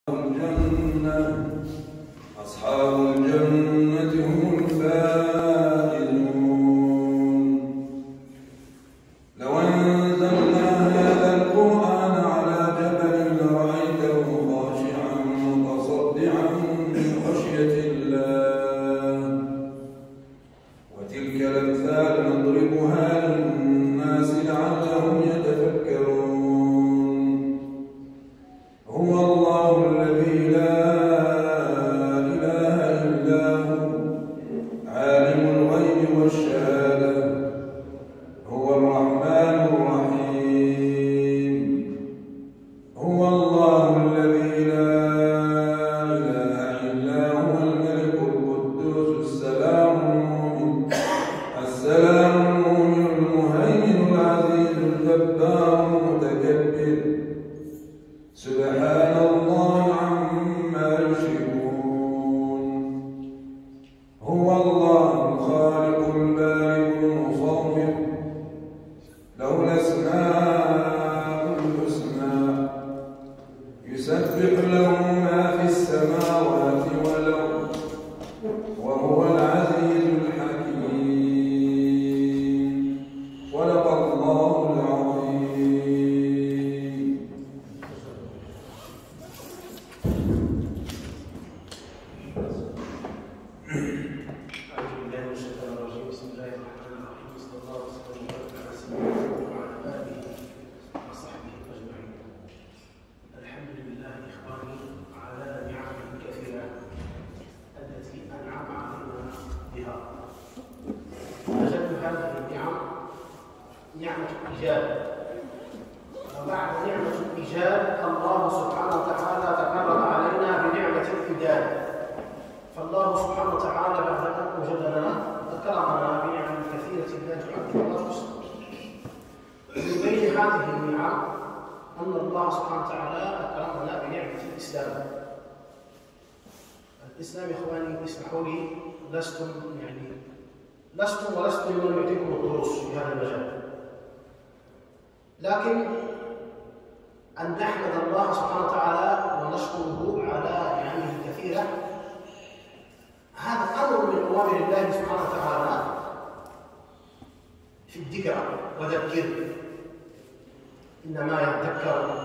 الجنة أصحاب الجنة هم الفائزون لو أنزلنا هذا القرآن على جبل لرأيته خاشعا متصدعا من خشية الله وتلك الأمثال نضربها للناس لعلهم يتفكرون هو الله الذي لا إله إلا هو عالم الغيب والشهادة هو الرحمن الرحيم هو الله الذي لا إله إلا هو الملك القدوس السلام المؤمن السلام المؤمن المهيمن العزيز الجبار المتكبر سبحان الله عما يشركون هو الله الخالق البارئ المصور له الأسماء الحسنى يسبح له ما في السماوات والأرض وهو العزيز الحكيم صدق الله العظيم أعوذ بالله من الشيطان الرجيم بسم الله الرحمن الرحيم صلى الله وسلم وبارك على سيدنا محمد وعلى آله وصحبه أجمعين الحمد لله إخواني على نعمه كثيرة التي أنعم علينا بها أجل هذه النعم نعمة الإيجاب وبعد نعمة الإيجاب الله سبحانه وتعالى تكرم علينا بنعمة الإمداد فالله سبحانه وتعالى بعد ان اوجدنا اكرمنا بنعم كثيره لا تعد ولا تحصى من بين هذه النعم ان الله سبحانه وتعالى اكرمنا بنعمه الاسلام الاسلام يا اخواني اسمحوا لي لستم يعني لستم ولستم من يعطيكم الدروس في هذا المجال لكن ان نحمد الله سبحانه وتعالى ونشكره على نعمه الكثيره هذا امر من اوامر الله سبحانه وتعالى في الذكرى وذكر انما يذكر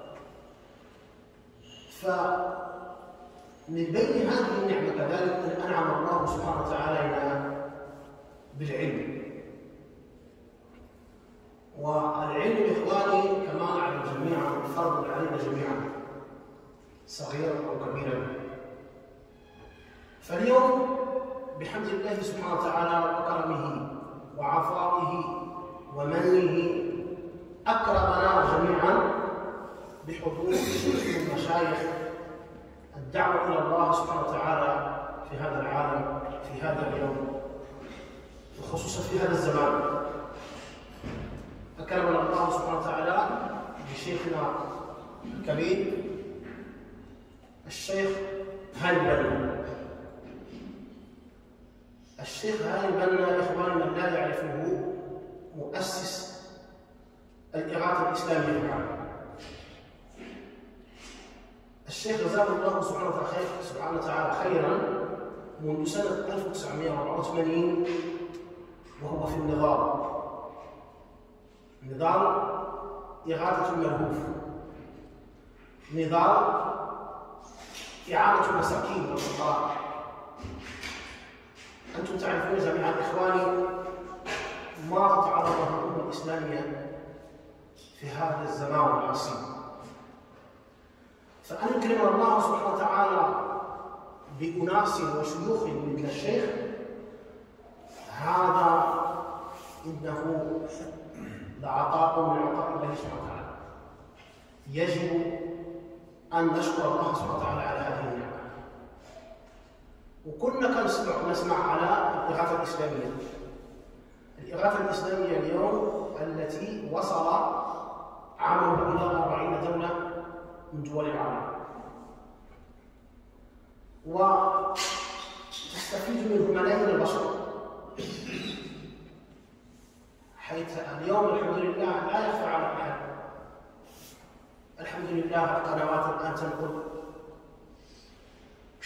فمن بين هذه النعمه كذلك ان انعم الله سبحانه وتعالى لنا بالعلم والعلم اخواني كما نعلم جميعا فرض علينا جميعا صغيرا او كبيرا فاليوم بحمد الله سبحانه وتعالى وكرمه وعطائه ومنه اكرمنا جميعا بحضور شيخ من مشايخ الدعوه الى الله سبحانه وتعالى في هذا العالم في هذا اليوم وخصوصا في هذا الزمان اكرمنا الله سبحانه وتعالى بشيخنا الكبير الشيخ هاني بن الشيخ هاني بنا يا اخواني من لا يعرفه مؤسس الاغاثه الاسلاميه في العالم الشيخ جزاه الله سبحانه وتعالى خير سبحانه وتعالى خيرا منذ سنه 1984 وهو في النظام نظام إغاثة الملهوف نظام إعانة المساكين والفقراء أنتم تعرفون جميعا إخواني ما تتعرض له الأمة الإسلامية في هذا الزمان العصيب فأن يكرم الله سبحانه وتعالى بأناس وشيوخ مثل الشيخ هذا إنه لعطاء من عطاء الله سبحانه وتعالى يجب أن نشكر الله سبحانه وتعالى على هذه النعمة وكنا كنسمع نسمع على الإغاثة الإسلامية الإغاثة الإسلامية اليوم التي وصل عملها إلى 40 دولة من دول العالم وتستفيد منه ملايين البشر حيث اليوم الحمد لله لا يخفى على احد الحمد لله القنوات الان تنقل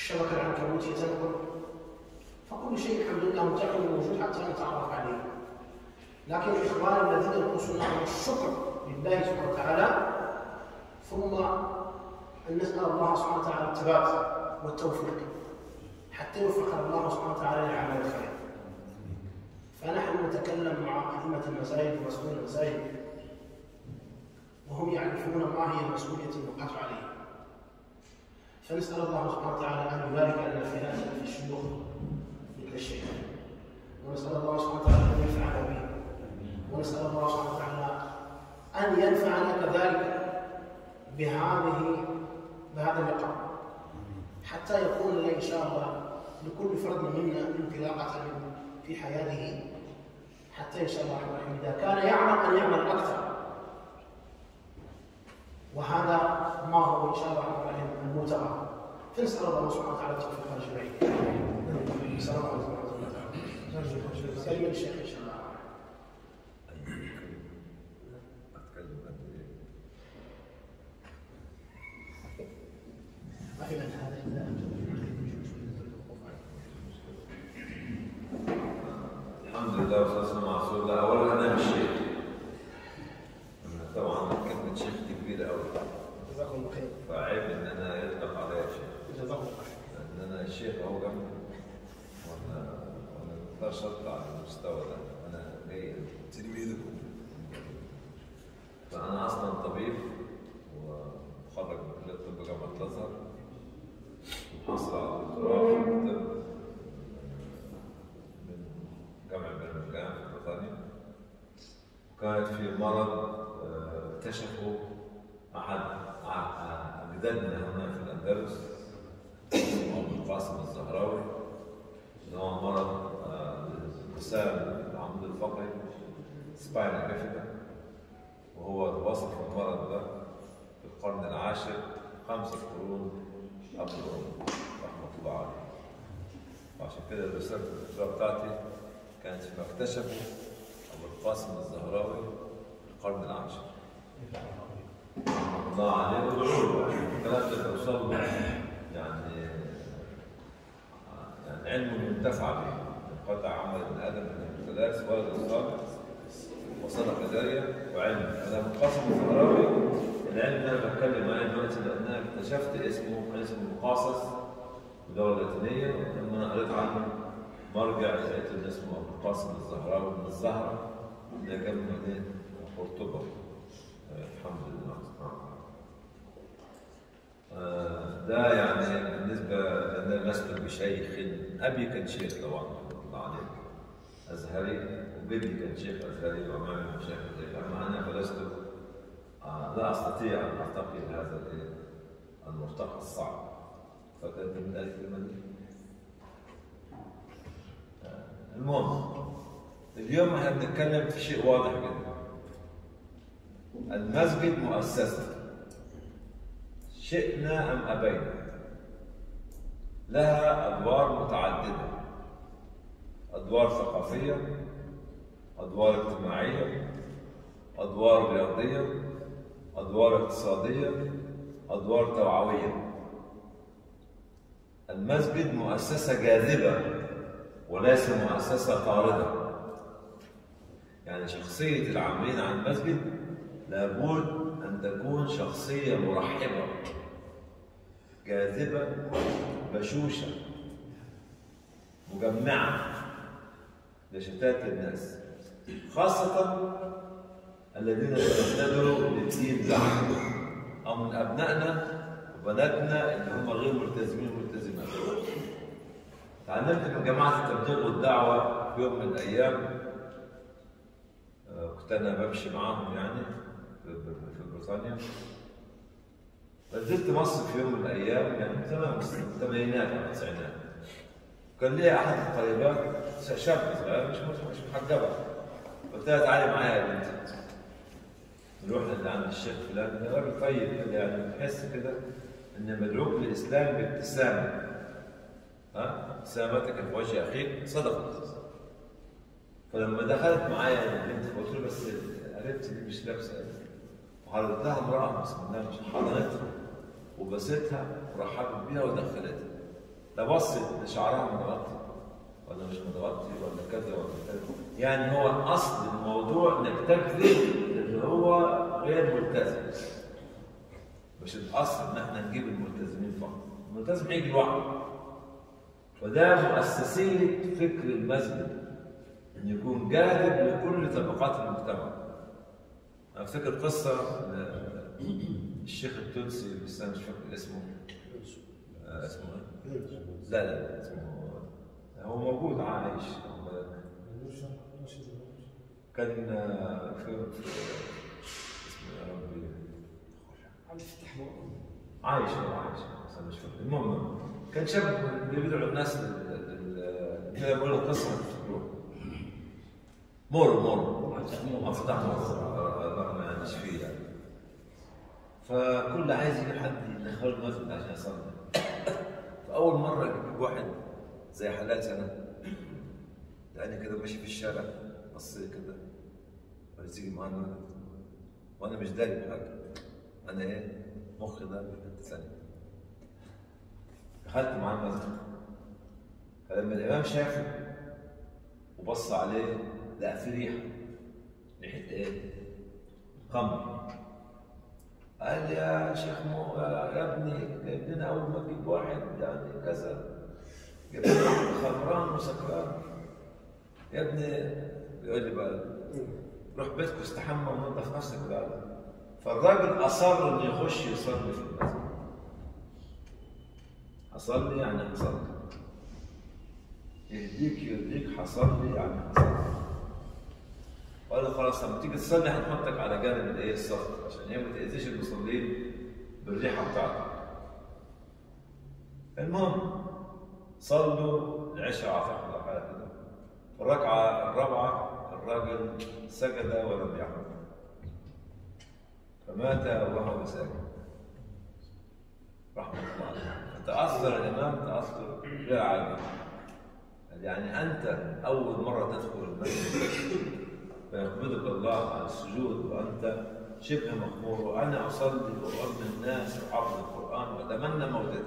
الشبكة العنكبوتية تنقل فكل شيء الحمد لله متاح وموجود حتى نتعرف عليه لكن الإخوان الذين ينقصون لهم الشكر لله سبحانه وتعالى ثم أن نسأل الله سبحانه وتعالى الثبات والتوفيق حتى يوفق الله سبحانه وتعالى لعمل الخير فنحن نتكلم مع أئمة المساجد ومسؤولين المساجد وهم يعرفون ما هي المسؤولية الوقعت عليهم فنسأل الله سبحانه وتعالى أن يبارك لنا في هذا في الشيوخ مثل الشيخ ونسأل الله سبحانه وتعالى أن ينفعنا به ونسأل الله سبحانه وتعالى أن ينفعنا كذلك بهذه بهذا اللقاء حتى يكون لنا إن شاء الله لكل فرد منا انطلاقة في حياته حتى إن شاء الله الرحمن الرحيم إذا كان يعمل أن يعمل أكثر وهذا ما هو إن شاء الله الرحمن الرحيم المبتغى فنسأل الله سبحانه وتعالى التوفيق والجميع. السلام عليكم ورحمة الله تعالى. كلمة الشيخ إن شاء الله. أخيرا هذا إذا أنتم الحمد لله والصلاه والسلام على رسول الله اولا انا مش شيخ أنا طبعا كلمه شيخ دي كبيره قوي جزاكم الله خير. فعيب ان انا يطلق عليا شيخ جزاكم الله خير. لان انا شيخ اهو جنبي وانا وانا ما اقدرش اطلع على المستوى ده انا جاي تلميذكم فانا اصلا طبيب ومتخرج من كليه الطب جامعه الازهر وحاصل على دكتوراه في الطب من جامعه برمنجهام في بريطانيا وكانت في مرض آه، اكتشفه احد أحد اجدادنا هنا في الاندلس اسمه ابو القاسم الزهراوي اللي هو مرض آه، وسام العمود الفقري سباينال بيفيدا وهو وصف المرض ده في القرن العاشر خمسة قرون قبل الأمة رحمة الله عليه وعشان كده رسالة الدكتوراه بتاعتي كانت فيما اكتشفه أبو القاسم الزهراوي في القرن العاشر الله عليه وادعوا له الكلام ده بيوصل له يعني يعني علم منتفع به قطع عمل ابن ادم من الثلاث ولد صالح وصدقه جاريه وعلم انا منقسم الزهراوي العلم ده انا بتكلم عليه دلوقتي لان انا اكتشفت اسمه كان اسمه مقاصص باللغه اللاتينيه لما انا قريت عنه مرجع لقيت ان اسمه ابو القاسم الزهراوي من الزهره اللي جنب مدينه قرطبه آه، الحمد لله آه، ده يعني بالنسبة لأن لست بشيخ أبي كان شيخ طبعا رحمة الله عليه أزهري وجدي كان شيخ أزهري وأمامي مشايخ أزهري أما أنا فلست آه، لا أستطيع أن أرتقي لهذا الإيه؟ المرتقى الصعب فكانت من ذلك الكلمة دي آه، المهم اليوم احنا بنتكلم في شيء واضح جدا المسجد مؤسسه شئنا أم أبينا لها أدوار متعددة أدوار ثقافية أدوار اجتماعية أدوار رياضية أدوار اقتصادية أدوار توعوية المسجد مؤسسة جاذبة وليس مؤسسة طاردة يعني شخصية العاملين عن المسجد لابد أن تكون شخصية مرحبة جاذبة بشوشة مجمعة لشتات الناس خاصة الذين تبدلوا للدين زعم أو من أبنائنا وبناتنا اللي هم غير ملتزمين وملتزمات تعلمت من جماعة التبليغ والدعوة في يوم من الأيام آه، كنت أنا بمشي معاهم يعني في في بريطانيا نزلت مصر في يوم من الايام يعني تمام الثمانينات او التسعينات كان لي احد الطالبات شاب صغير مش مش محجبه قلت لها تعالي معايا يا بنتي نروح اللي عند الشيخ فلان ده راجل طيب كده يعني تحس كده ان مدعوك للاسلام بابتسامه ها ابتسامتك في وجه اخيك صدقه فلما دخلت معايا البنت قلت له بس قريبتي دي مش لابسه وحضرت لها امراه بسم الله مش حضنتها وبستها ورحبت بيها ودخلتها لا بص شعرها متغطي ولا مش متغطي ولا كذا ولا كذا يعني هو اصل الموضوع انك تجذب اللي هو غير ملتزم مش الاصل ان احنا نجيب الملتزمين فقط الملتزم هيجي لوحده وده مؤسسية فكر المسجد ان يكون جاذب لكل طبقات المجتمع انا افتكر قصه ل- الشيخ التونسي بس انا مش فاكر اسمه آه، اسمه ايه؟ لا لا اسمه هو موجود عايش خد بالك. كان آه، في في اسمه يا ربي عايش هو عايش بس انا مش فاكر المهم كان شاب بيدعو الناس لل- لل- كده بقول القصه ما تفتكروها مورو مورو ما فتح مورو الله ما يعنيش فيه يعني فكل عايز يجيب حد يدخله المسجد عشان يصلي فاول مره يجيب واحد زي حالاتي انا لاني كده ماشي في الشارع بصيت كده قلت تيجي معانا المسجد وانا مش داري بحاجه انا ايه مخي ده في حته ثانيه دخلت معاه المسجد فلما الامام شافه وبص عليه لقى في ريحه ريحه ايه؟ خمر قال لي يا شيخ مو يا يا ابني جايب لنا اول ما تجيب واحد يعني كذا جايب لنا واحد خمران وسكران يا ابني بيقول لي بقى روح بيتك واستحمى ونظف نفسك بقى فالراجل اصر انه يخش يصلي في المسجد اصلي يعني اصلي يهديك يهديك حصلي يعني حصلي قال له خلاص لما تيجي تصلي هنحطك على جانب الايه الصف عشان هي ما تاذيش المصلين بالريحه بتاعتك المهم صلوا العشاء اعتقد ولا حاجه كده في الركعه الرابعه الراجل سجد ولم يعمل فمات وهو ساجد رحمه الله عليه تاثر الامام تاثر غير عادي يعني انت اول مره تدخل المسجد فيقبضك الله على السجود وانت شبه مخمور وانا اصلي وارضي الناس وحافظ القران واتمنى موتتك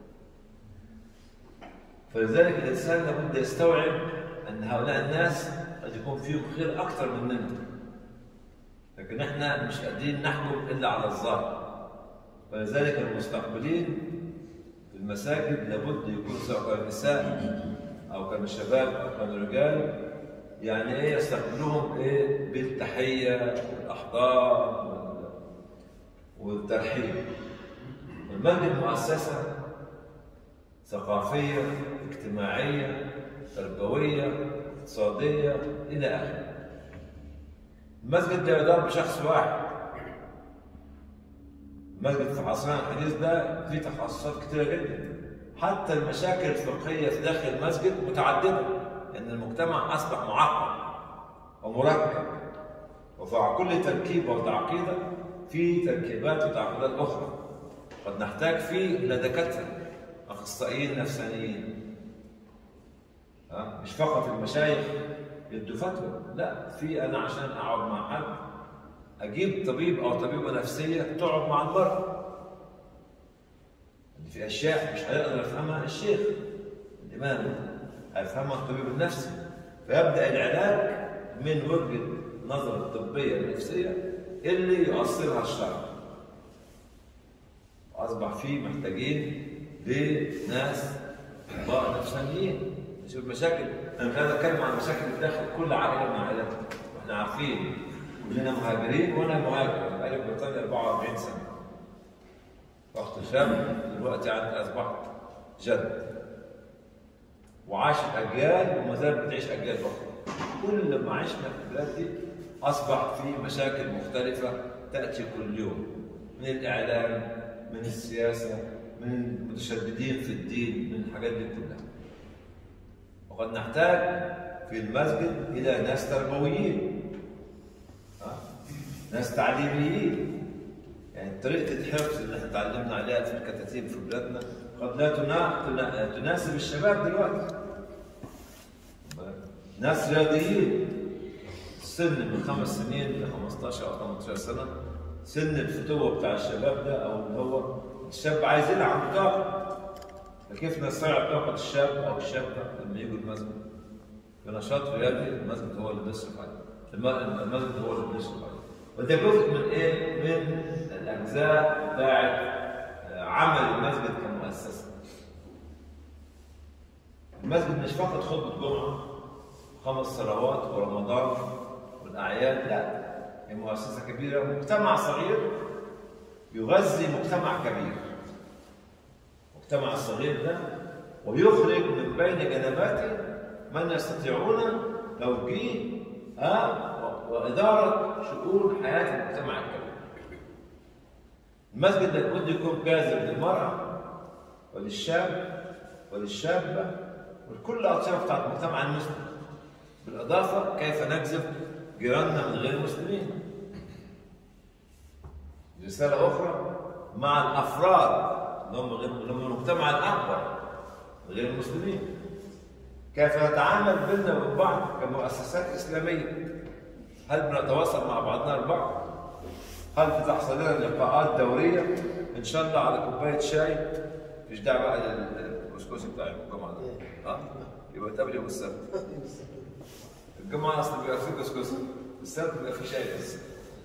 فلذلك الانسان لابد يستوعب ان هؤلاء الناس قد يكون فيهم خير اكثر مننا لكن احنا مش قادرين نحكم الا على الظاهر فلذلك المستقبلين في المساجد لابد يكون سواء كانوا نساء او كانوا شباب او كانوا رجال يعني ايه يستقبلوهم ايه بالتحيه والاحضان وال- والترحيب المسجد مؤسسه ثقافيه اجتماعيه تربويه اقتصاديه الى اخره المسجد ده يدار بشخص واحد المسجد في عصرنا الحديث ده فيه تخصصات كتيره جدا حتى المشاكل الفقهيه في داخل المسجد متعدده لان المجتمع اصبح معقد ومركب وفي كل تركيبه وتعقيده في تركيبات وتعقيدات اخرى قد نحتاج فيه الى دكاتره اخصائيين نفسانيين ها؟ مش فقط المشايخ يدوا فتوى لا في انا عشان اقعد مع حد اجيب طبيب او طبيبه نفسيه تقعد مع المرء في اشياء مش هيقدر يفهمها الشيخ الامام هيفهمها الطبيب النفسي فيبدا العلاج من وجهه نظر الطبيه النفسيه اللي يؤصلها الشرع اصبح في محتاجين لناس اطباء نفسانيين نشوف مشاكل انا مش عايز اتكلم عن مشاكل اللي داخل كل عائله من عائلاتنا واحنا عارفين كلنا مهاجرين وانا مهاجر بقالي في بريطانيا 44 سنه رحت شاب دلوقتي عندي اصبحت جد وعاشت اجيال وما زالت بتعيش اجيال اخرى كل ما عشنا في البلاد دي اصبح في مشاكل مختلفه تاتي كل يوم من الاعلام من السياسه من المتشددين في الدين من الحاجات دي كلها وقد نحتاج في المسجد الى ناس تربويين ها؟ ناس تعليميين يعني طريقه الحفظ اللي احنا تعلمنا عليها في الكتاتيب في بلادنا قد لا تنا- تنا- تناسب الشباب دلوقتي ناس رياضيين سن من خمس سنين ل 15 او 18 سنه سن الفتوه بتاع الشباب ده او اللي هو الشاب عايز يلعب طاقه كيف نستطيع طاقة الشاب أو الشابة لما يجوا المسجد بنشاط رياضي المسجد هو اللي بيصرف عليه الم- المسجد هو اللي بيصرف عليه وده جزء من إيه؟ من الأجزاء بتاعت آه، عمل المسجد كمؤسسة المسجد مش فقط خطبة جمعة خمس صلوات ورمضان والأعياد لا هي مؤسسة كبيرة مجتمع صغير يغذي مجتمع كبير المجتمع الصغير ده ويخرج من بين جنباته من يستطيعون توجيه ها و- وإدارة شؤون حياة المجتمع الكبير المسجد لابد يكون جاذب للمرأة وللشاب وللشابة ولكل الأطياف بتاعت المجتمع المسلم بالإضافة كيف نجذب جيراننا من غير المسلمين رسالة أخرى مع الأفراد اللي هم غير اللي هم المجتمع الأكبر غير المسلمين كيف نتعامل بيننا وبين بعض كمؤسسات إسلامية هل بنتواصل مع بعضنا البعض؟ هل بتحصل لنا لقاءات دورية إن شاء الله على كوباية شاي مش دعوة بقى للكسكسي بتاع يوم الجمعة ده ها؟ يبقى نتقابل يوم السبت الجمعة أصلا بيبقى فيه كسكسي السبت بيبقى فيه شاي بس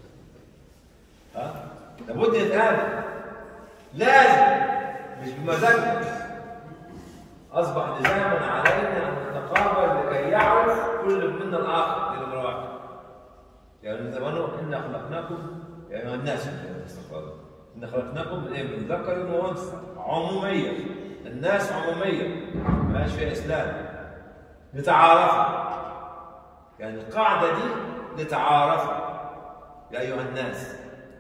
ها؟ لابد نتقابل لازم مش بمزاجنا اصبح لزاما علينا ان نتقابل لكي يعرف كل منا الاخر دي نمره واحد يعني زمانه انا خلقناكم يا ايها الناس استغفر الله ان خلقناكم من ايه؟ من ذكر وانثى عموميه الناس عموميه ما فيهاش فيها اسلام نتعارف يعني القاعده دي نتعارف يا ايها الناس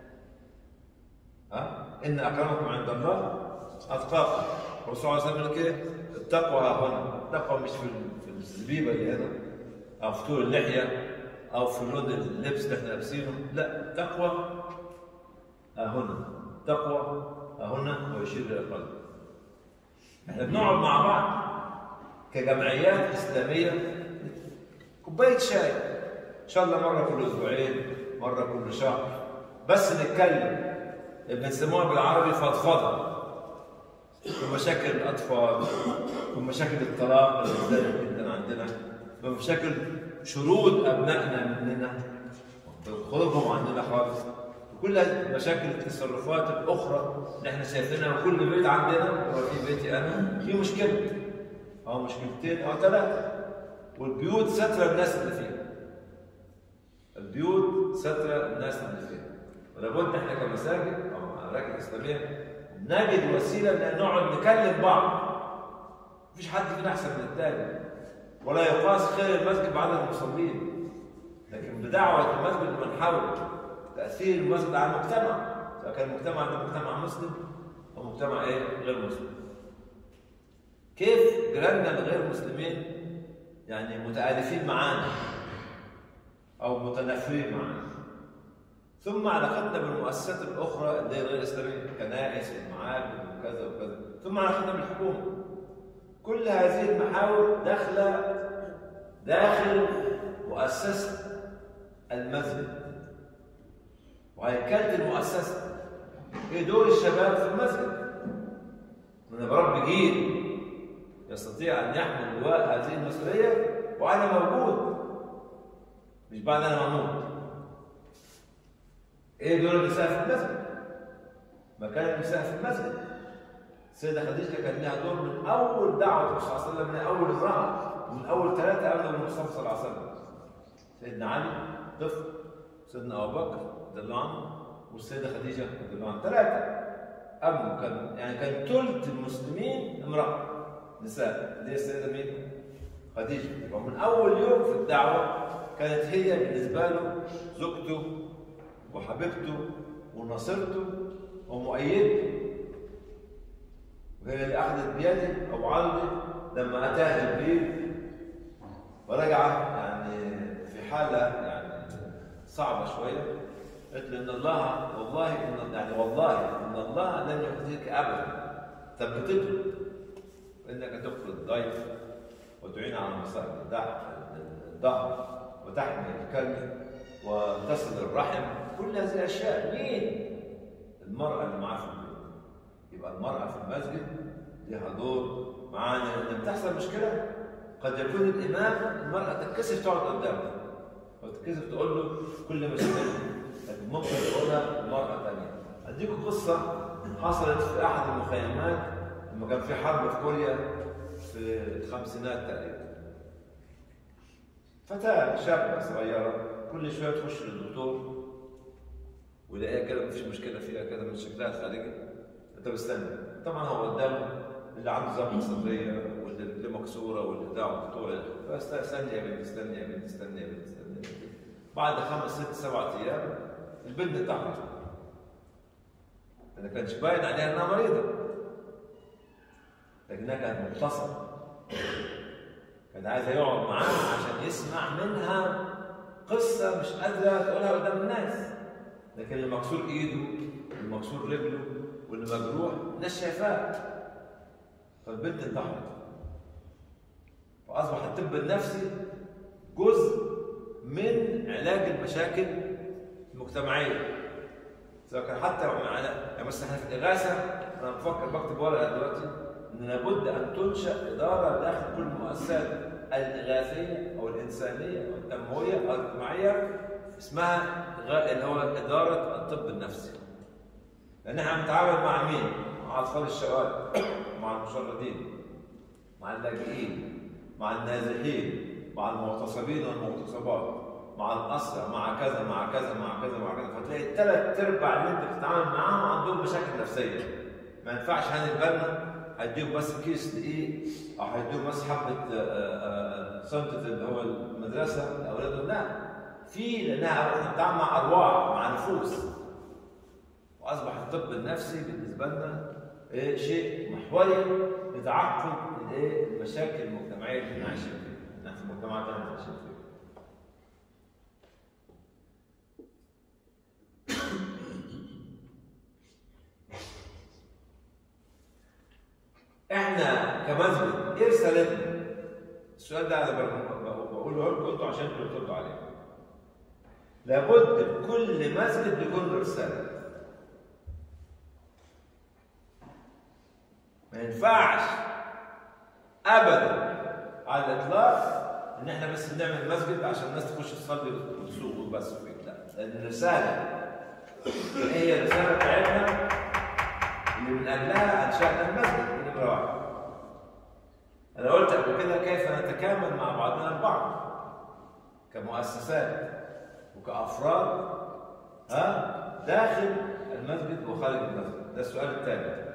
ها ان اكرمكم عند الله اتقاكم الرسول صلى الله عليه وسلم يقول كده التقوى ها هنا التقوى مش في في الزبيبه اللي هنا او في طول اللحيه او في لون اللبس اللي احنا لابسينه لا التقوى ها هنا التقوى ها هنا ويشير الى القلب احنا بنقعد مع بعض كجمعيات اسلاميه كوبايه شاي ان شاء الله مره كل اسبوعين مره كل شهر بس نتكلم بنسموها بالعربي فضفضه في مشاكل الاطفال في مشاكل الطلاق اللي زادت جدا عندنا في مشاكل شرود ابنائنا مننا خروجهم عندنا خالص وكل مشاكل التصرفات الاخرى اللي احنا شايفينها وكل بيت عندنا هو في بيتي انا في مشكله او مشكلتين او ثلاثه والبيوت ستر الناس اللي فيها البيوت ستر الناس اللي فيها ولابد احنا كمساجد او اماكن اسلاميه نجد وسيله ان نقعد نكلم بعض مفيش حد فينا احسن من الثاني ولا يقاس خير المسجد بعدد المصلين لكن بدعوه المسجد بنحاول تاثير المسجد على المجتمع سواء كان المجتمع ده مجتمع مسلم او مجتمع ايه غير مسلم كيف جيراننا الغير مسلمين يعني متآلفين معانا او متنافرين معانا ثم علاقتنا بالمؤسسات الاخرى اللي هي غير الاسلاميه كنائس ومعابد وكذا وكذا ثم علاقتنا بالحكومه كل هذه المحاور داخله داخل مؤسسه المسجد وهيكله المؤسسه ايه دور الشباب في المسجد انا بربي جيل يستطيع ان يحمل لواء هذه المسؤوليه وانا موجود مش بعد انا مموت ايه دور النساء في المسجد؟ مكان النساء في المسجد السيدة خديجة كان لها دور من أول دعوة الرسول صلى الله عليه وسلم من أول امرأة من أول ثلاثة قبل المصطفى صلى الله عليه وسلم سيدنا علي طفل سيدنا أبو بكر رضي الله عنه والسيدة خديجة رضي الله عنها ثلاثة قبله كان يعني كان ثلث المسلمين امرأة نساء دي السيدة مين؟ خديجة ومن أول يوم في الدعوة كانت هي بالنسبة له زوجته وحبيبته ونصرته ومؤيدته وهي اللي اخذت بيده او عرضه لما اتاه جبريل ورجع يعني في حاله يعني صعبه شويه قلت له ان الله والله ان يعني والله ان الله لن يخزيك ابدا ثبتته انك تقتل الضيف وتعين على مصائب الظهر وتحمي الكلب وتصل الرحم كل هذه الاشياء مين؟ المراه اللي معاه في البيت يبقى المراه في المسجد لها دور معانا لما بتحصل مشكله قد يكون الامام المراه تتكسف تقعد قدامه او تتكسف تقول له كل مشكله لكن ممكن تقولها لمراه ثانيه اديكم قصه حصلت في احد المخيمات لما كان في حرب في كوريا في الخمسينات تقريبا فتاة شابة صغيرة كل شوية تخش للدكتور ويلاقيها كده مفيش مشكلة فيها كده من شكلها الخارجي انت بستنى طبعا هو قدامه اللي عنده زمن صدرية واللي رجليه مكسورة واللي بتاعه مقطوع فاستنى يا بنت استنى يا بنت استنى يا بنت استنى يا بنت بعد خمس ست سبعة أيام البنت انتحرت ما كانش باين عليها انها مريضة لكنها كانت متصلة كان عايز يقعد معاها عشان يسمع منها قصة مش قادرة تقولها قدام الناس لكن اللي مكسور ايده واللي مكسور رجله واللي مجروح الناس شايفاه فالبنت انتحرت فأصبح الطب النفسي جزء من علاج المشاكل المجتمعية سواء كان حتى يعني مثلا احنا في الإغاثة أنا بفكر بكتب ورقة دلوقتي ان لابد ان تنشا اداره داخل كل المؤسسات الاغاثيه او الانسانيه او التنمويه او الاجتماعيه اسمها غ- اللي هو اداره الطب النفسي. لان احنا بنتعامل مع مين؟ مع اطفال الشوارع، مع المشردين، مع اللاجئين، مع النازحين، مع المغتصبين والمغتصبات، مع الاسرى، مع كذا مع كذا مع كذا مع كذا، فتلاقي الثلاث ارباع اللي انت بتتعامل معاهم عندهم مشاكل نفسيه. ما ينفعش هاني البنا هيديهم بس كيس دقيق او هيديهم بس حبه آه، آه، سنتة اللي هو المدرسه لاولادهم لا في لانها احنا بنتعامل مع ارواح مع نفوس واصبح الطب النفسي بالنسبه لنا إيه شيء محوري لتعقد الايه المشاكل المجتمعيه اللي احنا عايشين فيها احنا في المجتمعات اللي احنا عايشين فيها احنا كمسجد ايه رسالتنا؟ السؤال ده انا بقول- بقوله لكم انتوا عشان انتوا تردوا عليه. لابد كل مسجد يكون له رساله. ما ينفعش ابدا على الاطلاق ان احنا بس بنعمل مسجد عشان الناس تخش تصلي وتسوق وبس وكده لا لان الرساله ايه هي الرساله بتاعتنا اللي من اجلها انشانا المسجد دي نمره واحد. انا قلت قبل كده كيف نتكامل مع بعضنا البعض كمؤسسات وكافراد ها داخل المسجد وخارج المسجد ده السؤال الثالث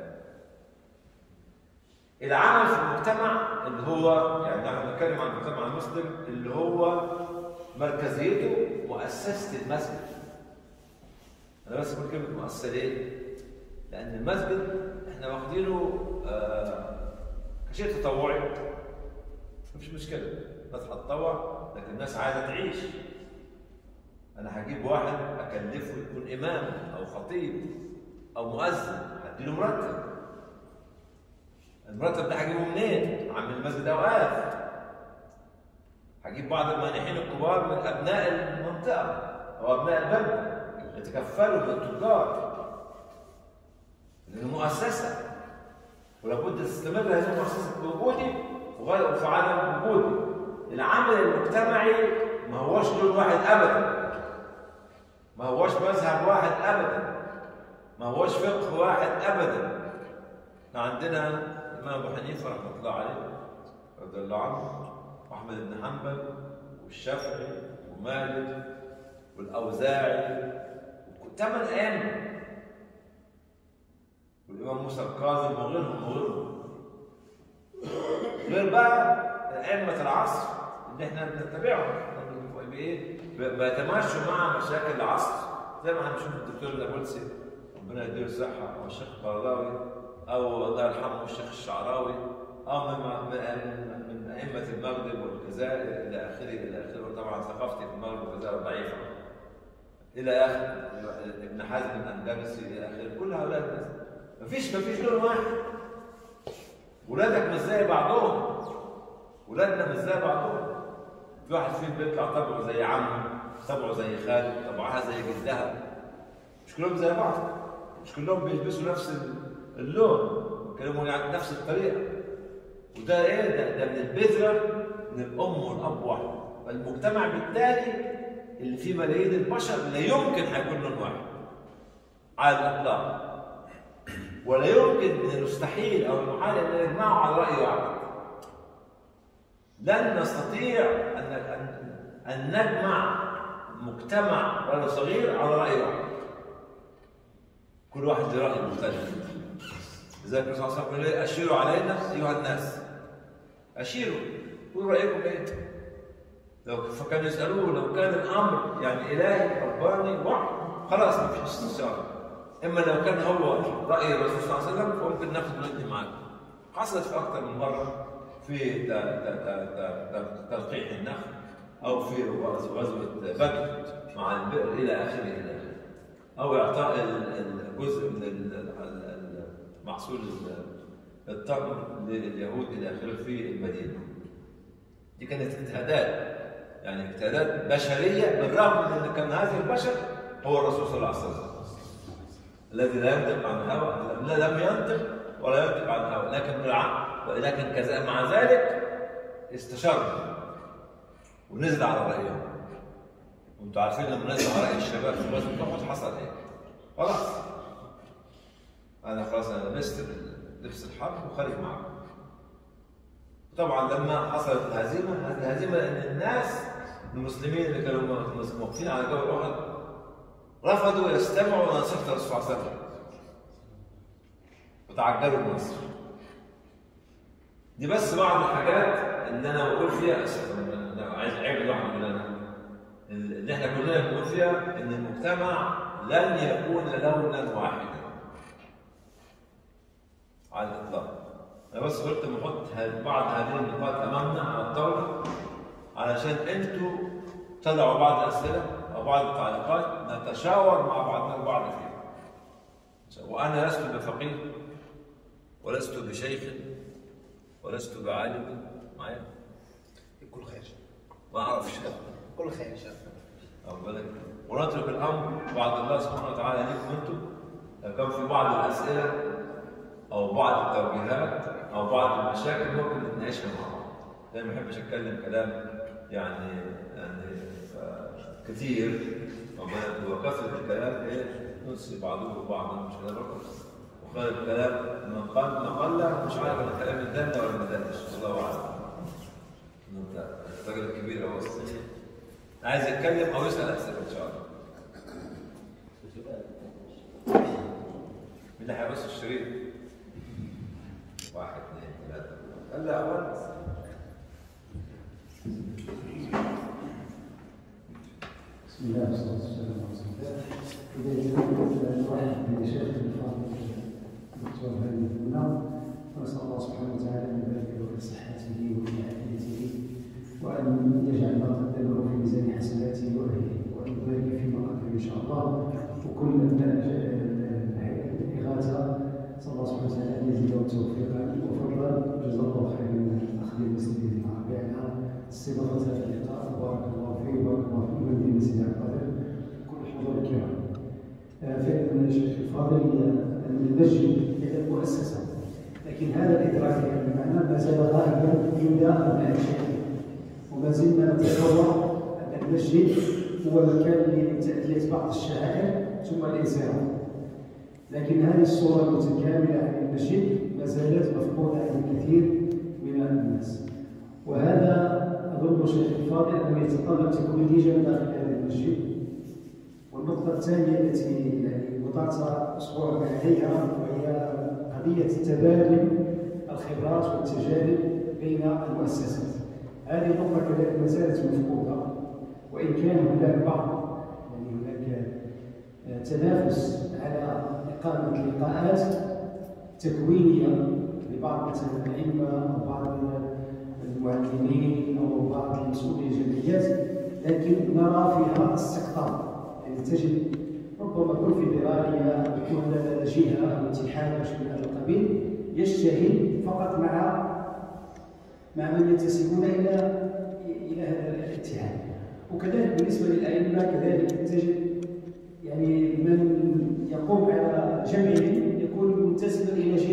العمل في المجتمع اللي هو يعني احنا بنتكلم عن المجتمع المسلم اللي هو مركزيته مؤسسه المسجد انا بس بقول كلمه مؤسسه ليه؟ لان المسجد احنا واخدينه آه كشيء تطوعي مفيش مشكله الناس هتطوع لكن الناس عايزه تعيش انا هجيب واحد اكلفه يكون امام او خطيب او مؤذن هديله مرتب المرتب ده هجيبه منين؟ عم المسجد اوقاف هجيب بعض المانحين الكبار من ابناء المنطقه او ابناء البلد يتكفلوا من التجار لانه مؤسسه ولابد تستمر هذه المؤسسه بوجودي وغير وفي عدم وجودي العمل المجتمعي ما هوش لون واحد ابدا ما هوش مذهب واحد ابدا ما هوش فقه واحد ابدا احنا عندنا الامام ابو حنيفه رحمه الله عليه رضي الله عنه واحمد بن حنبل والشافعي ومالك والاوزاعي ثمان ائمه والامام موسى الكاظم وغيرهم وغيرهم غير بقى ائمه العصر اللي احنا بنتبعهم بايه؟ بيتماشوا مع مشاكل العصر زي ما هنشوف الدكتور النابلسي ربنا يديله الصحه او الشيخ القرضاوي او الله يرحمه الشيخ الشعراوي او من من من ائمه المغرب والجزائر الى اخره الى اخره طبعا ثقافتي في المغرب والجزائر ضعيفه الى اخر ابن حزم الاندلسي الى اخره كل هؤلاء الناس مفيش مفيش لون واحد ولادك مش زي بعضهم ولادنا مش زي بعضهم في واحد فيهم بيطلع طبعه زي عمه طبعه زي خاله طبعها زي جدها مش كلهم زي بعض مش كلهم بيلبسوا نفس اللون بيكلموني عن نفس الطريقه وده ايه ده, ده من البذره من الام والاب واحد فالمجتمع بالتالي اللي فيه ملايين البشر لا يمكن هيكون لون واحد على الاطلاق ولا يمكن من المستحيل او المحال ان يجمعوا على راي واحد لن نستطيع ان ان ان نجمع مجتمع ولو صغير على راي واحد كل واحد له راي مختلف لذلك الرسول صلى الله عليه وسلم يقول إيه؟ اشيروا علينا ايها الناس اشيروا قولوا رايكم ايه لو فكانوا يسالوه لو كان الامر يعني الهي رباني وحي خلاص ما فيش استشاره اما لو كان هو راي الرسول صلى الله عليه وسلم فممكن ناخذ وندي معاه حصلت في اكثر من مره في ت- ت- ت- ت- ت- تلقيح النخل او في غزوه بدر مع البئر الى اخره الى اخره او اعطاء ال- الجزء من ال- ال- ال- محصول ال- التمر لليهود الى اخره في المدينه دي كانت اجتهادات يعني اجتهادات بشريه بالرغم من ان كان هذا البشر هو الرسول صلى الله عليه وسلم الذي لا ينطق عن الهوى لا لم ينطق ولا ينطق عن الهوى لكن بالعقل ولكن كذا مع ذلك استشار ونزل على رايهم وانتم عارفين لما نزل على راي الشباب في غزوه احد حصل ايه؟ خلاص انا خلاص انا لبست لبس الحرب وخارج معكم طبعا لما حصلت الهزيمه هذه الهزيمه لان الناس المسلمين اللي كانوا موقفين على جبل احد رفضوا يستمعوا لنصيحه الرسول صلى الله عليه وسلم وتعجلوا النصر دي بس بعض الحاجات اللي انا بقول فيها أنا عايز عيب الواحد مننا اللي احنا كلنا بنقول فيها ان المجتمع لن يكون لونا واحدا على الاطلاق انا بس قلت نحط ه- بعض هذه النقاط امامنا على الطاوله علشان انتوا تضعوا بعض الاسئله او بعض التعليقات نتشاور مع بعضنا البعض فيها وانا لست بفقيه ولست بشيخ ولست بعالم معايا كل خير ما اعرفش كل خير ان شاء الله أو بالك ونترك الامر بعد الله سبحانه وتعالى لكم انتم لو كان في بعض الاسئله او بعض التوجيهات او بعض المشاكل ممكن نتناقشها مع بعض انا ما بحبش اتكلم كلام يعني يعني ف- كتير وما- وكثره الكلام ايه ننسي بعضه بعضا مش هذا الرقم وخير الكلام من قل من قل مش عارف انا كلام الدنة ولا ما دنش الله اعلم انت الراجل الكبير او الصغير عايز يتكلم او يسال اسئله ان شاء الله مين اللي هيبص الشريط؟ واحد اثنين ثلاثة قال لا أول بسم الله والصلاة والسلام على رسول الله. إذا جئنا نرحب بشيخ الفاضل الدكتور هاني البنا ونسأل الله سبحانه وتعالى أن يبارك له في صحته وفي عافيته وأن يجعل ما قدمه في ميزان حسناته وأهله وأن يبارك في مقامه إن شاء الله وكل أبناء الهيئة الإغاثة نسأل الله سبحانه وتعالى أن يزيدهم توفيقا وفضلا جزا الله خيرا من الأخ المسلمين المعبئة استضافة هذا اللقاء بارك الله فيه وبارك الله في مدينة سيدي عبد القادر كل حضور الكرام. آه، فإن الشيخ الفاضل آه، أن المسجد يد مؤسسة لكن هذا الإدراك المعنى ما زال غائبا عند أبناء الشيخ وما زلنا نتصور أن المسجد هو مكان لتأدية بعض الشعائر ثم الانصراف لكن هذه الصورة المتكاملة عن المسجد ما زالت مفقودة عند الكثير من الناس وهذا أظن شيخ الفاضل أنه يتطلب تكوين لجنة داخل هذا المسجد والنقطة الثانية التي يعني وضعت أسبوعا عليها وهي قضية تبادل الخبرات والتجارب بين المؤسسات هذه النقطة كذلك ما زالت مفقودة وإن كان هناك بعض يعني هناك آه، تنافس على إقامة لقاءات تكوينية لبعض مثلا الأئمة أو بعض المعلمين أو بعض المسؤولين الجمعيات لكن نرى فيها استقطاب يعني تجد ربما يكون فيدرالية يكون جهة أو اتحاد أو شيء من هذا القبيل يشتهي فقط مع مع من ينتسبون إلى إلى هذا الاتحاد وكذلك بالنسبة للأئمة كذلك تجد يعني من يقوم على جمعهم يكون منتسبا إلى جهة ما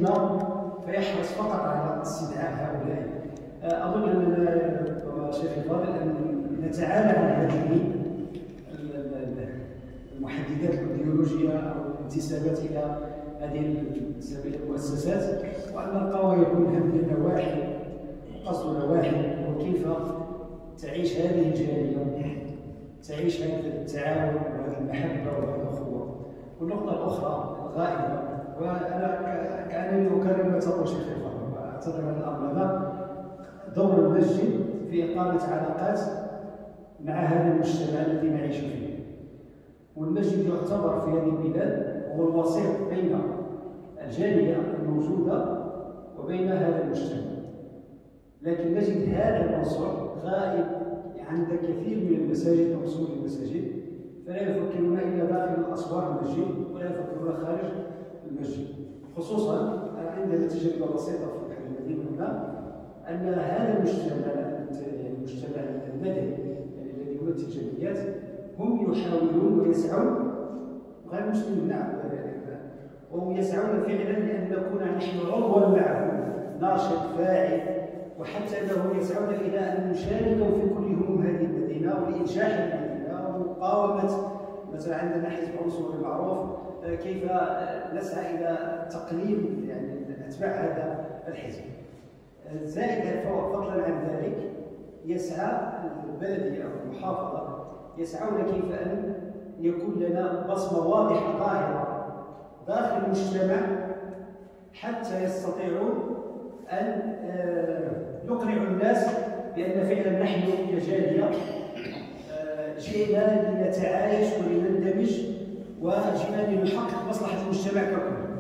الفتنه فيحرص فقط على استدعاء هؤلاء آه، اظن اننا ربما شيخ الفاضل ان نتعالى عن هذه ال- ال- المحددات الايديولوجيه او الانتسابات الى هذه السبيل المؤسسات وان القوى يكون همنا واحد قصدنا واحد هو كيف تعيش هذه الجاليه تعيش هذا التعاون وهذه المحبه وهذه الاخوه والنقطه الاخرى الغائبه وانا ك- كانني اكرر ما تقول شيخ الفاضل واعتذر عن الامر هذا دور المسجد في اقامه علاقات مع هذا المجتمع الذي نعيش فيه والمسجد يعتبر في هذه البلاد هو الوسيط بين الجاليه الموجوده وبين هذا المجتمع لكن نجد هذا العنصر غائب عند كثير من المساجد او اصول المساجد فلا يفكرون الا داخل اسوار المسجد ولا يفكرون خارج المسجد خصوصا أنا عندنا تجربه بسيطه في بحر المدينه هنا ان هذا المجتمع يعني المجتمع المدني يعني الذي يمثل الجاليات هم يحاولون ويسعون غير مسلمين نعم وهم يسعون فعلا لان نكون نحن عضوا معهم ناشط فاعل وحتى انهم يسعون الى ان نشاركوا في كل هموم هذه المدينه ولانشاح المدينه ومقاومه مثلا عندنا حزب عنصري معروف آه، كيف آه، نسعى الى تقليل يعني اتباع هذا الحزب آه، زائد فضلا عن ذلك يسعى البلديه او المحافظه يسعون كيف ان يكون لنا بصمه واضحه ظاهره داخل المجتمع حتى يستطيعوا ان آه، يقنعوا الناس بان فعلا نحن كجاليه آه، جئنا لنتعايش ولنندمج وجئنا لنحقق مصلحه المجتمع ككل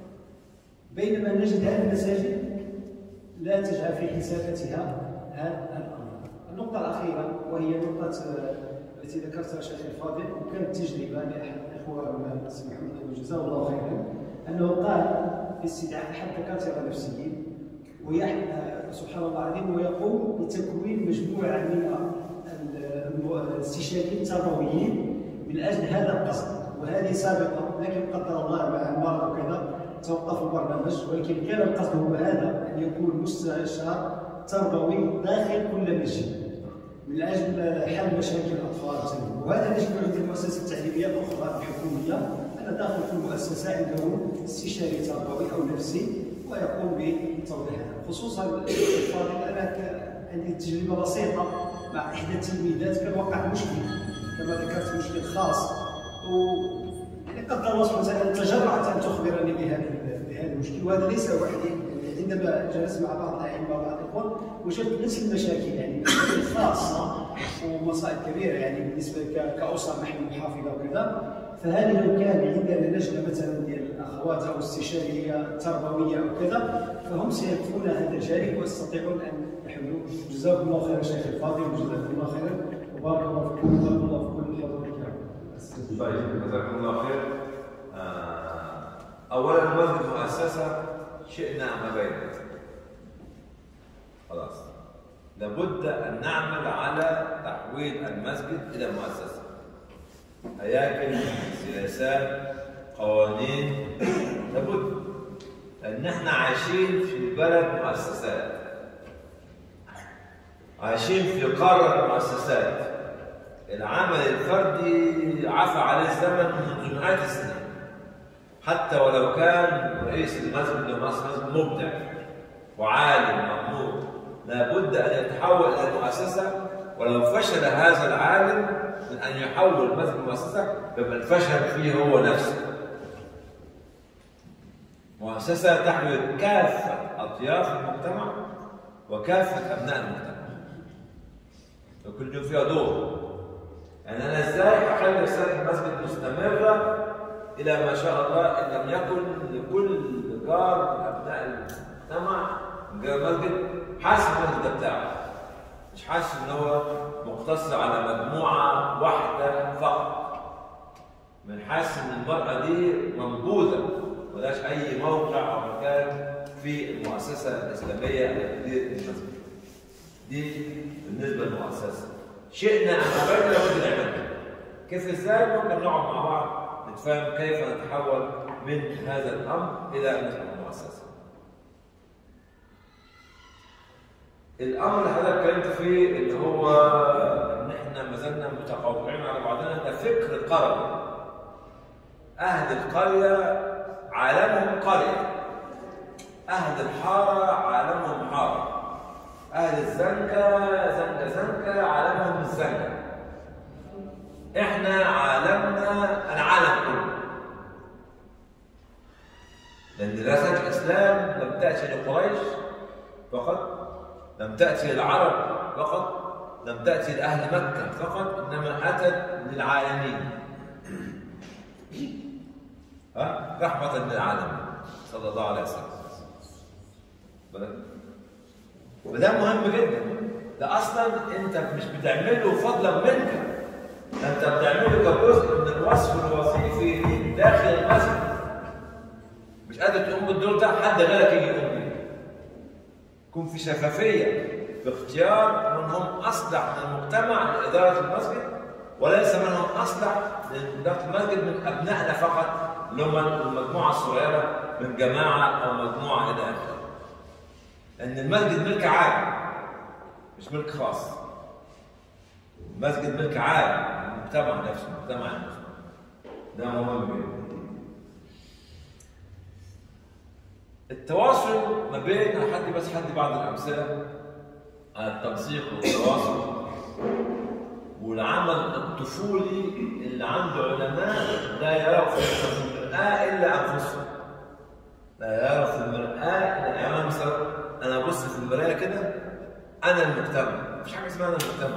بينما نجد هذه المساجد لا تجعل في حساباتها هذا الامر. النقطه الاخيره وهي نقطه آه، التي ذكرتها شيخ الفاضل وكانت تجربه لاحد الاخوه سي محمد جزاه الله خيرا انه قال في استدعاء احد دكاتره النفسيين ويح- آه، سبحان الله العظيم ويقوم بتكوين مجموعه من ال- الاستشاريين التربويين من اجل هذا القصد وهذه سابقه لكن قدر الله مع المرض وكذا توقف البرنامج ولكن كان القصد هو هذا ان يكون مستشار تربوي داخل كل مسجد من اجل حل مشاكل الاطفال والتلميذ. وهذا نجد عند المؤسسات التعليميه الاخرى الحكوميه ان داخل كل مؤسسه عندهم استشاري تربوي او نفسي ويقوم بتوضيح هذا خصوصا الفاضل انا ك- عندي تجربه بسيطه مع احدى التلميذات كان وقع مشكل كما ذكرت مشكل خاص و يعني قدر الله سبحانه وتعالى تجرعت ان تخبرني بهذا بهذا المشكل وهذا ليس وحدي عندما جلست مع بعض الائمه وبعض الاخوه وجدت نفس المشاكل يعني مشاكل خاصه ومصائب كبيره يعني بالنسبه ك- كاسر نحن محافظه وكذا فهذه لو كان عندنا لجنه مثلا ديال الاخوات او استشاريه تربويه او كذا فهم سيكفون هذا الجانب ويستطيعون ان يحلوا جزاكم الله خيرا شيخ الفاضل وجزاكم الله خيرا وبارك الله فيكم وبارك الله في كل الحضور الكرام. طيب جزاكم الله خير آه، اولا المسجد مؤسسه شئنا ام ابينا خلاص لابد ان نعمل على تحويل المسجد الى مؤسسه هياكل سياسات قوانين لابد لان احنا عايشين في بلد مؤسسات عايشين في قاره مؤسسات العمل الفردي عفى عليه الزمن منذ مئات السنين حتى ولو كان رئيس المسجد مسجد مبدع وعالم مأمور لابد أن يتحول إلى مؤسسة ولو فشل هذا العالم من أن يحول المسجد مؤسسة بل فشل فيه هو نفسه مؤسسة تحمل كافة أطياف المجتمع وكافة أبناء المجتمع وكل يوم فيها دور يعني انا ازاي اخلي رساله المسجد مستمره الى ما شاء الله ان لم يكن لكل جار من ابناء المجتمع جار المسجد حاسس المسجد ده بتاعه مش حاسس ان هو مقتصر على مجموعه واحده فقط من حاسس ان المراه دي منبوذه ملهاش اي موقع او مكان في المؤسسه الاسلاميه التي تدير المسجد دي بالنسبه للمؤسسه شئنا ام ابينا لابد نعملها كيف ازاي ممكن نقعد مع بعض نتفاهم كيف نتحول من هذا الامر الى مثل المؤسسه الامر اللي حضرتك اتكلمت فيه اللي هو ان احنا ما زلنا متقاطعين على بعضنا ده فكر قرية اهل القريه عالمهم قريه اهل الحاره عالمهم حاره اهل الزنكه زنكه زنكه عالمهم الزنكه احنا عالمنا العالم كله لان رسالة الاسلام لم تاتي لقريش فقط لم تاتي للعرب فقط لم تاتي لاهل مكه فقط انما اتت للعالمين ها رحمه للعالمين صلى الله عليه وسلم بالك؟ وده مهم جدا ده اصلا انت مش بتعمله فضلا منك ده انت بتعمله كجزء من الوصف الوظيفي داخل المسجد مش قادر تقوم بالدور ده حد غيرك يجي يقوم بيه يكون في شفافيه في اختيار من هم اصلح من المجتمع لاداره المسجد وليس منهم اصلح لاداره المسجد من ابنائنا فقط اللي هم المجموعه الصغيره من جماعه او مجموعه الى اخره لان المسجد ملك عام مش ملك خاص المسجد ملك عام المجتمع نفسه المجتمع نفسه ده مهم جدا التواصل ما بين حد بس حد بعض الامثله على التنسيق والتواصل والعمل الطفولي اللي عنده علماء لا يروا في المرآة الا انفسهم لا يروا في المرآة الا يعني انا مثلا انا ابص في المرايه كده انا المجتمع مفيش حاجه اسمها انا المجتمع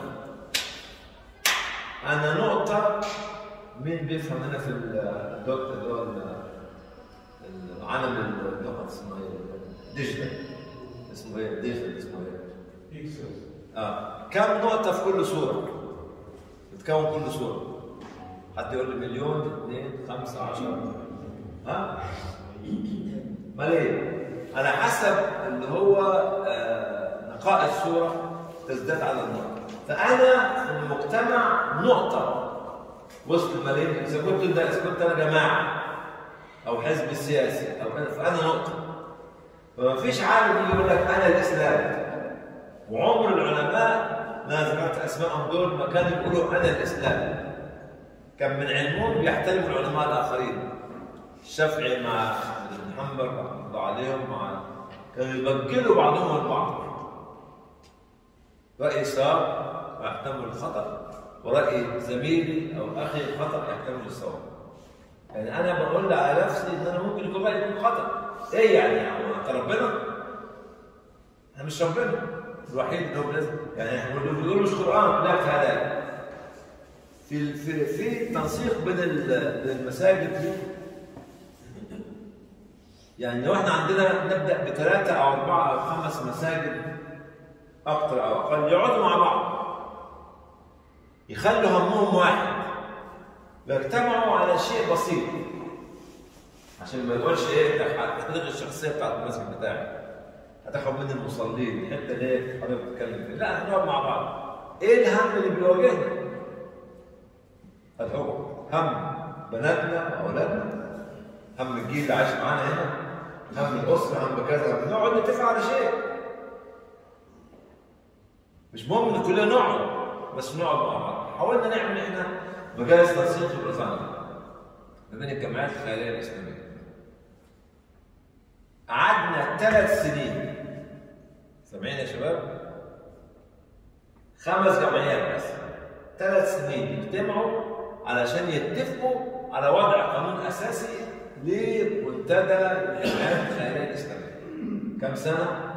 انا نقطه مين بيفهم هنا في الدكتور اللي هو العالم اللغه اسمه ايه؟ ديجيتال اسمه ايه؟ ديجيتال اسمه ايه؟ اه كم نقطة في كل صورة؟ بتكون كل صورة حد يقول لي مليون اثنين خمسة عشرة ها؟ ملايين على حسب اللي هو آه نقاء الصورة تزداد على النقطة فأنا في المجتمع نقطة وسط الملايين إذا كنت إذا كنت أنا جماعة او حزب سياسي او كذا فانا نقطه فما فيش عالم يجي يقول لك انا الاسلام وعمر العلماء انا ذكرت اسمائهم دول ما كانوا يقولوا انا الاسلام كان من علمهم بيحترموا العلماء الاخرين الشافعي مع ابن حنبل رحمه الله عليهم مع كانوا يبجلوا بعضهم البعض راي صار ويحتمل الخطا وراي زميلي او اخي الخطا يحتمل الصواب يعني انا بقول على نفسي ان انا ممكن يكون رايي يكون خطا ايه يعني يعني انت ربنا انا مش ربنا الوحيد اللي هو لازم يعني احنا بنقول مش قران لا في هدايا في في في تنسيق بين المساجد دي يعني لو احنا عندنا نبدا بثلاثه او اربعه او خمس مساجد اكثر او اقل يقعدوا مع بعض يخلوا همهم واحد ويجتمعوا على شيء بسيط عشان ما يقولش ايه انت هتلغي الشخصيه بتاعت المسجد بتاعي هتاخد مني المصلين الحته اللي حضرتك بتتكلم فيها لا هنقعد مع بعض ايه الهم اللي بيواجهنا؟ هل هو هم بناتنا واولادنا هم الجيل اللي عايش معانا هنا هم الاسره هم كذا نقعد نتفق على شيء مش مهم ان كلنا نقعد بس نقعد مع بعض حاولنا نعمل احنا مجالس تنسيق في بريطانيا ما بين الجامعات الخيريه الاسلاميه قعدنا ثلاث سنين سامعين يا شباب خمس جمعيات بس ثلاث سنين يجتمعوا علشان يتفقوا على وضع قانون اساسي لمنتدى الجمعيات الخيريه الاسلاميه كم سنه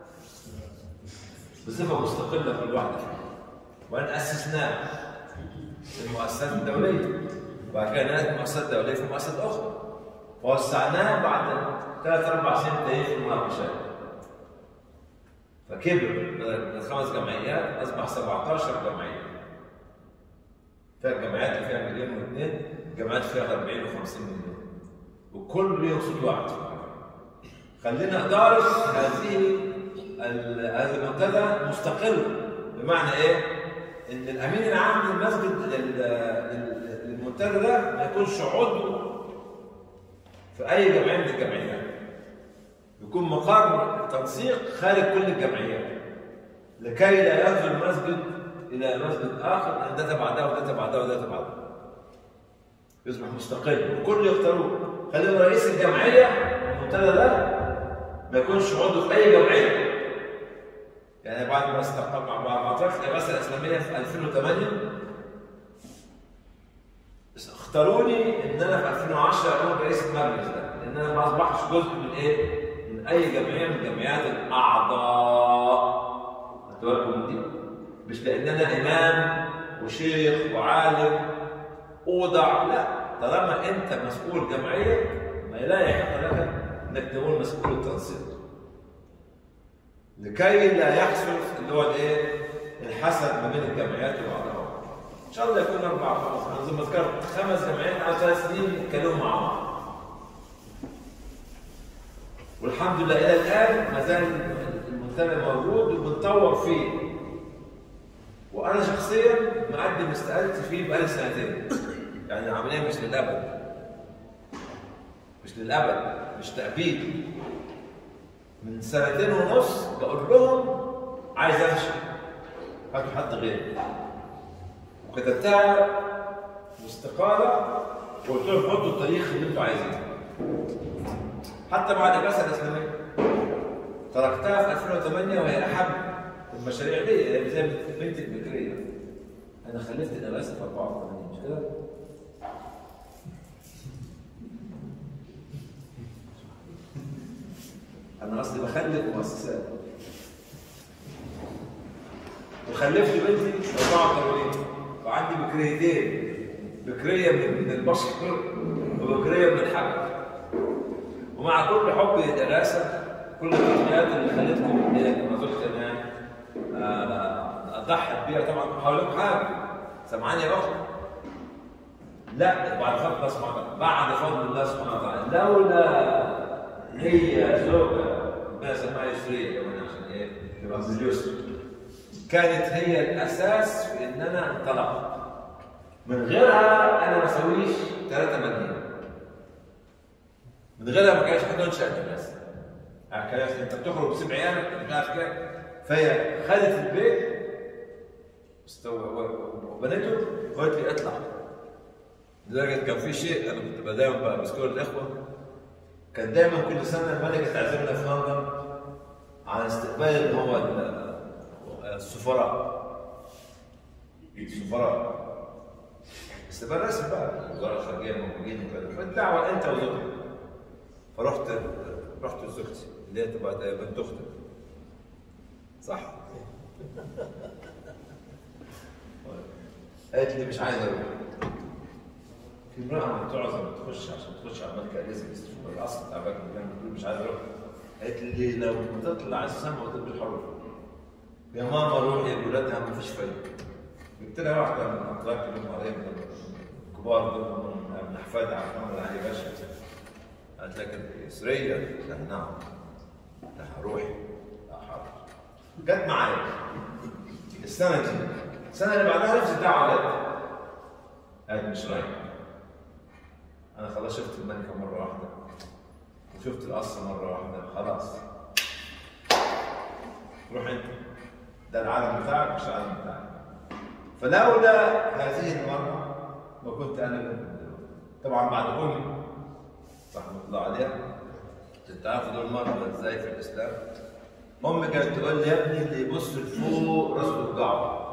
بصفه مستقله كل واحده فيهم وان اسسناه المؤسسات الدوليه وبعد كده نقلت مؤسسات دوليه في مؤسسات اخرى فوسعناه بعد ثلاث اربع سنين تاريخ في المناقشات فكبر من خمس جمعيات اصبح 17 جمعيه فيها الجمعيات اللي فيها مليون واثنين الجمعيات فيها 40 و50 مليون وكل ليهم صوت واحد خلينا اداره هذه هذا المنتدى مستقل بمعنى ايه؟ ان الامين العام للمسجد للمنتدى ده ما يكونش عضو في اي جمعيه من الجمعيات يكون مقر التنسيق خارج كل الجمعيات لكي لا ينزل المسجد الى مسجد اخر لان ده تبع ده وده تبع ده وده تبع ده يصبح مستقل وكل يختاروه خلي رئيس الجمعيه المنتدى ده ما يكونش عضو في اي جمعيه يعني بعد ما استقر مع مع طريقه الرئاسه الاسلاميه في 2008 اختاروني ان انا في 2010 اكون رئيس المجلس ده لان انا ما اصبحتش جزء من ايه؟ من اي جمعيه من جمعيات الاعضاء خدتوا بالكم من دي؟ مش لان انا امام وشيخ وعالم اوضع لا طالما انت مسؤول جمعيه ما لا يحق لك انك تكون مسؤول التنسيق لكي لا يحصل اللي هو الايه؟ الحسد ما بين الجمعيات وبعضها ان شاء الله يكون اربع خمس انا زي ما ذكرت خمس جمعيات على ثلاث سنين يتكلموا مع بعض والحمد لله الى الان ما زال المنتدى موجود وبنطور فيه وانا شخصيا مقدم استقالتي فيه بقالي سنتين يعني العمليه مش للابد مش للابد مش تأبيد من سنتين ونص بقول لهم عايز امشي هاتوا حد غيري وكتبتها مستقالة وقلت لهم حطوا التاريخ اللي انتوا عايزينه حتى بعد الرئاسة الإسلامية تركتها في 2008 وهي أحب المشاريع دي هي زي بنت البكرية أنا خلفت الرئاسة في 84 مش كده؟ أنا أصلي بخلف مؤسسات وخلفت بنتي 84 وعندي بكريتين بكريه من من البشر وبكريه من الحجر ومع كل حب للدراسه كل التقنيات اللي خلتني من هناك ما زلت انا آه، اضحي بيها طبعا هقول لكم حاجه سامعاني يا اخت لا بعد فضل الله سبحانه وتعالى بعد فضل الله سبحانه وتعالى لولا هي زوجة ربنا يسميها يسرية كمان عشان ايه تبقى باليسر كانت هي الاساس في ان انا انطلقت من غيرها انا ما اسويش 3 مليون من غيرها ما كانش حد ينشا الناس كانت انت بتخرج بسبع عيالك مش عارف كام فهي خدت البيت استوى وبنته وقالت لي اطلع لدرجه كان في شيء انا كنت دايما بقى بذكر الاخوه كان دايما كل سنه الملكه تعزمنا في لندن على استقبال اللي هو ال- السفراء السفراء استقبال رسمي بقى الوزاره الخارجيه موجودين وكذا فالدعوه انت وزوجتك فرحت رحت لزوجتي اللي هي تبقى بنت اختك صح؟ قالت لي مش عايز اروح في امراه لما تعظم تخش عشان تخش على الملكه اليزابيث تشوف الاصل بتاع باك بتقول مش عايز اروح قالت لي لو تطلع السما وتلبس حر يا ماما روحي لولادها ما فيش فايده جبت لها واحده من الاتراك اللي هم قريب من الكبار دول من من احفاد عبد محمد علي باشا قالت لك سريه قلت لها نعم لا هروحي لا حاضر جت معايا السنه دي السنه اللي بعدها نفس الدعوه جت قالت مش رايح انا خلاص شفت الملكه مره واحده وشفت القصر مره واحده خلاص روح انت ده العالم بتاعك مش العالم بتاعك فلولا هذه المرة ما كنت انا منهم دلوقتي. طبعا بعد امي رحمه الله عليها انت عارف دول مرة ازاي في الاسلام امي كانت تقول لي يا ابني اللي يبص لفوق راسه الدعوه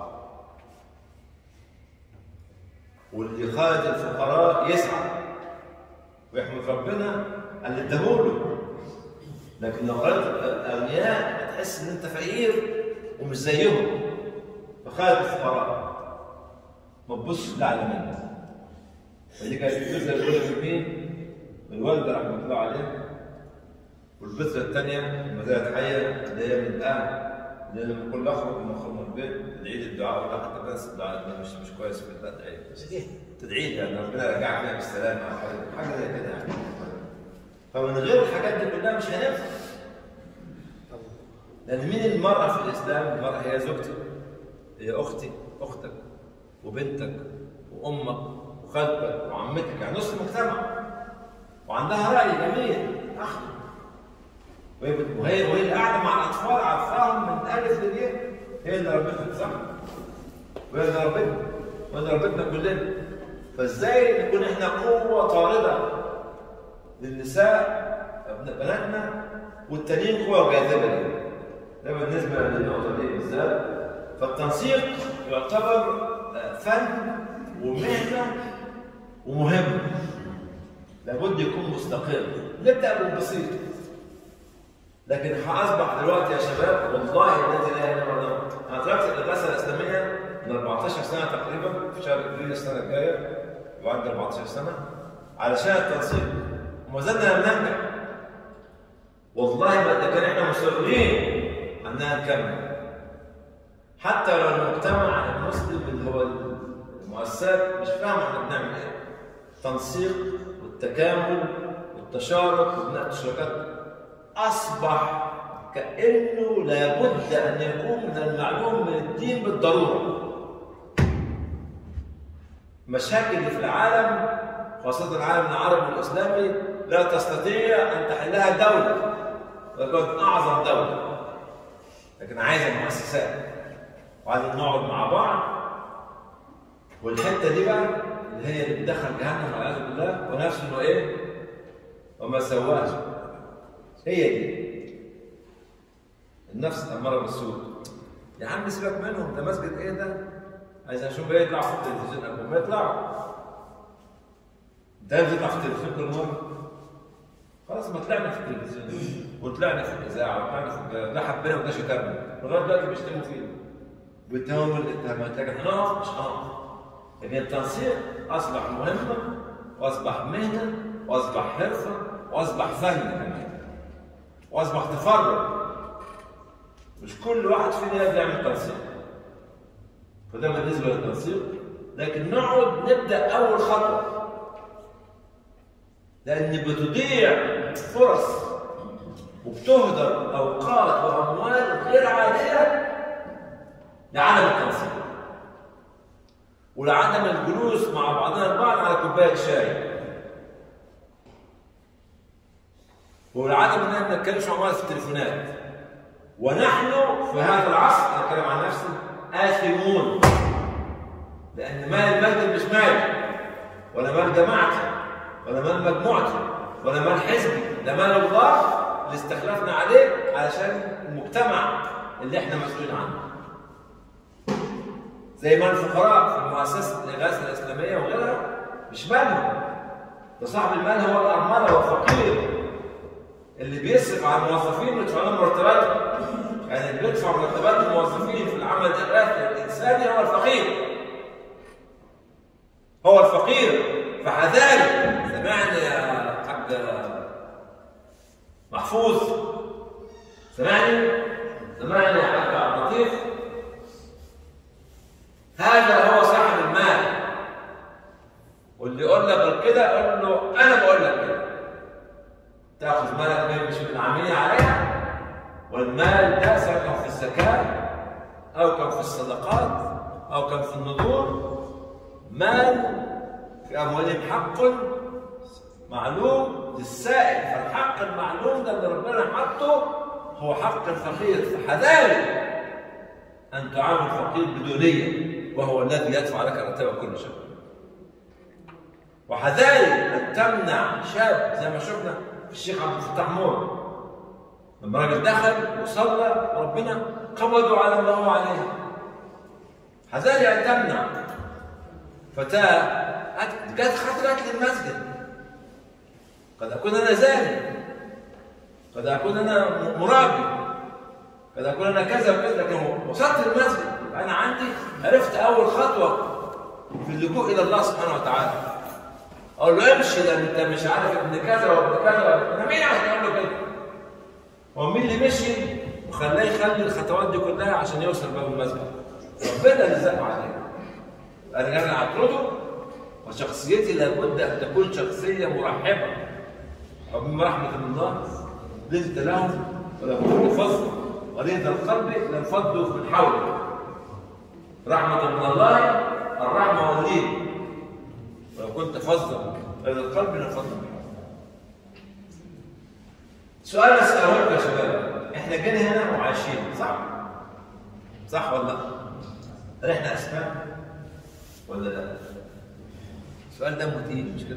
واللي خالد الفقراء يسعى ويحمد ربنا اللي اداهوله لكن لو قالت الاغنياء هتحس ان انت فقير ومش زيهم فخالد الفقراء ما تبصش لاعلى منك فدي كانت البذره الاولى في مين؟ الوالده رحمه الله عليها والبذره الثانيه ما زالت حيه اللي هي من الاهل اللي لما كل اخرج من اخرج من البيت تدعي لي الدعاء ولا حتى بس الدعاء ده مش مش كويس في لا تدعي لي. تدعي لي ان ربنا يرجعك فيها بالسلامه او حاجه حاجه زي كده يعني فمن غير الحاجات دي كلها مش هننفع لان مين المراه في الاسلام؟ المراه هي زوجتي هي اختي اختك وبنتك وامك وخالتك وعمتك يعني نص المجتمع وعندها راي جميل اخده وهي وهي وهي اللي قاعده مع الاطفال عارفاهم من الف للياء هي اللي ربتك صح وهي اللي ربتنا وهي اللي ربتنا كلنا فازاي نكون احنا قوه طارده للنساء أبناء بناتنا والتانيين قوه جاذبه لنا ده بالنسبه للنقطه دي بالذات فالتنسيق يعتبر آه، فن ومهنه ومهم لابد يكون مستقر نبدا بالبسيط لكن اصبح دلوقتي يا شباب والله الذي لا اله الا الله انا تركت الدراسه الاسلاميه من 14 سنه تقريبا في شهر ابريل السنه الجايه وعندي 14 سنه علشان التنسيق وما زلنا لم ننجح والله ما إذا كان احنا مصرين اننا نكمل حتى لو المجتمع المسلم اللي هو المؤسسات مش فاهم احنا بنعمل ايه التنسيق والتكامل والتشارك وبناء الشركات اصبح كانه لابد ان يكون من المعلوم من الدين بالضروره مشاكل اللي في العالم خاصة العالم العربي والإسلامي لا تستطيع أن تحلها دولة وتكون أعظم دولة لكن عايزة مؤسسات وعايزين نقعد مع بعض والحتة دي بقى اللي هي اللي بتدخل جهنم والعياذ بالله ونفس انه ايه؟ وما سواش هي دي النفس الأمارة بالسوء يا عم سيبك منهم ده مسجد ايه ده؟ عايز اشوف ايه يطلع في التلفزيون قبل ما يطلع ده بيطلع في التلفزيون كل مره خلاص ما طلعنا في التلفزيون وطلعنا في الاذاعه وطلعنا في الجرائد. لا حبينا ولا شتمنا لغايه دلوقتي بيشتموا فينا بيتهموا الاتهامات لكن هنقف مش هنقف لكن التنسيق اصبح مهمه واصبح مهنه واصبح حرفه واصبح فن كمان واصبح تفرد مش كل واحد فينا يقدر يعمل تنسيق فده بالنسبه للتنسيق لكن نقعد نبدا اول خطوه لان بتضيع فرص وبتهدر اوقات واموال غير عاديه لعدم التنسيق ولعدم الجلوس مع بعضنا البعض على كوبايه شاي ولعدم اننا ما نتكلمش مع بعض في التليفونات ونحن في هذا العصر انا اتكلم عن نفسي آثمون لأن مال المسجد مش مالي ولا مال جماعتي ولا مال مجموعتي ولا مال حزبي ده مال الله اللي استخلفنا عليه علشان المجتمع اللي احنا مسؤولين عنه زي ما الفقراء في مؤسسة الإغاثة الإسلامية وغيرها مش مالهم ده صاحب المال هو الأرملة والفقير اللي بيصرف على الموظفين ويدفع لهم مرتباتهم يعني اللي بيدفع مرتبات الموظفين في العمل الإغاثي الإنساني هو الفقير هو الفقير فحذاري سمعني يا حاج محفوظ سمعني سمعني يا حاج عبد اللطيف هذا هو صاحب المال واللي يقول لك غير كده قول له انا بقول لك كده تاخذ مالك من مش من عاملين عليها والمال ده سواء كان في الزكاه او كان في الصدقات او كان في النذور مال في اموالهم حق معلوم للسائل فالحق المعلوم ده اللي ربنا حطه هو حق الفقير فحذاري ان تعامل الفقير بدونيه وهو الذي يدفع لك راتب كل شهر وحذاري ان تمنع شاب زي ما شفنا في الشيخ عبد الفتاح مور لما راجل دخل وصلى وربنا قبضوا على ما هو عليه حذاري ان تمنع فتاه جت خطرت للمسجد قد اكون انا زاني قد اكون انا مرابي قد اكون انا كذا وكذا لكن وصلت المسجد انا عندي عرفت اول خطوه في اللجوء الى الله سبحانه وتعالى اقول له امشي ده انت مش عارف ابن كذا وابن كذا انا مين عشان اقول له كده هو مين اللي مشي وخلاه يخلي الخطوات دي كلها عشان يوصل باب المسجد ربنا اللي زقه عليه انا انا اعترضه وشخصيتي لابد ان تكون شخصيه مرحبه ومن رحمه الله لنت لهم ولم تكن فضل ولنت القلب لانفضوا من حولك رحمه من الله الرحمه واللين ولو كنت فظا الى القلب لانفضوا من حولك سؤال اساله لكم يا شباب احنا جينا هنا وعايشين صح؟ صح ولا لا؟ هل احنا اسبان ولا لا؟ السؤال ده تقيل مش كده؟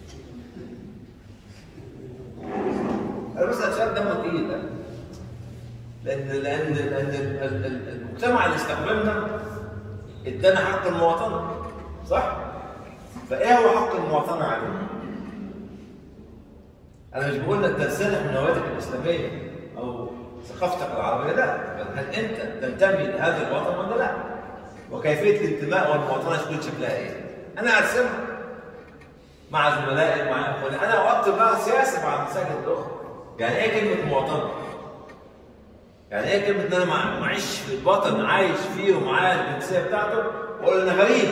انا بسال سؤال دمه تقيل ده لان لان لان ال- ال- ال- المجتمع اللي استقبلنا ادانا حق المواطنه صح؟ فايه هو حق المواطنه علينا؟ انا مش بقول لك تنسلخ من هويتك الاسلاميه او ثقافتك العربيه لا بل هل انت تنتمي لهذا الوطن ولا لا؟ وكيفيه الانتماء والمواطنه تكون شكلها ايه؟ انا ارسمها مع زملائي مع اخواني انا اكتب بقى سياسه مع المساجد الاخرى يعني ايه كلمه مواطنه؟ يعني ايه كلمه ان انا مع- معيش في الوطن عايش فيه ومعايا الجنسيه بتاعته واقول انا غريب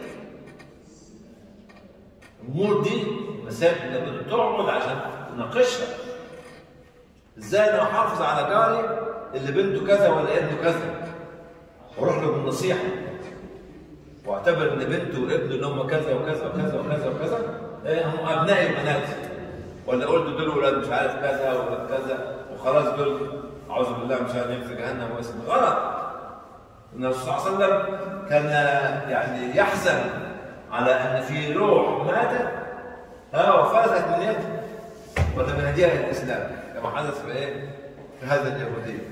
الامور دي مسائل لما تقعد عشان تناقشها ازاي انا احافظ على جاري اللي بنته كذا ولا ابنه كذا واروح له بالنصيحه واعتبر ان بنته وابنه اللي هم كذا وكذا وكذا وكذا وكذا إيه هم ابنائي وبناتي ولا قلت دول ولاد مش عارف كذا ولا كذا وخلاص دول اعوذ بالله مش هنعمل في جهنم واسم غلط ان الرسول صلى الله عليه وسلم كان يعني يحزن على ان في روح ماتت ها وفلتت من يده ولا من هديها الاسلام كما حدث في ايه؟ في هذا اليهوديه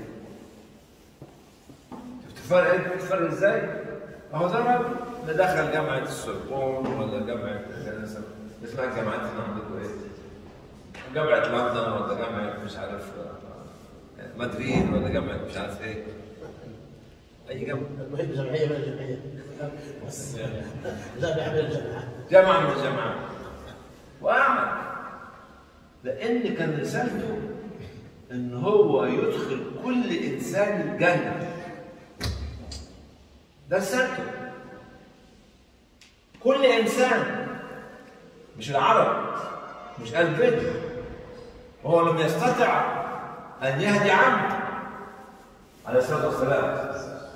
شفت الفرق ايه؟ الفرق ازاي؟ اهو زمان اللي دخل جامعه السوربون ولا جامعه الجنسة اسمها الجامعات اللي عندكم ايه؟ جامعه لندن ولا جامعه مش عارف آه، مدريد ولا جامعه مش عارف ايه اي جامعه المهم جمعيه ولا جمعيه بس لا بيعمل الجماعات جامعة من الجامعات وأعمل لأن كان رسالته إن هو يدخل كل إنسان الجنة ده رسالته كل إنسان مش العرب مش قال فيديو وهو لم يستطع أن يهدي عمد عليه الصلاة والسلام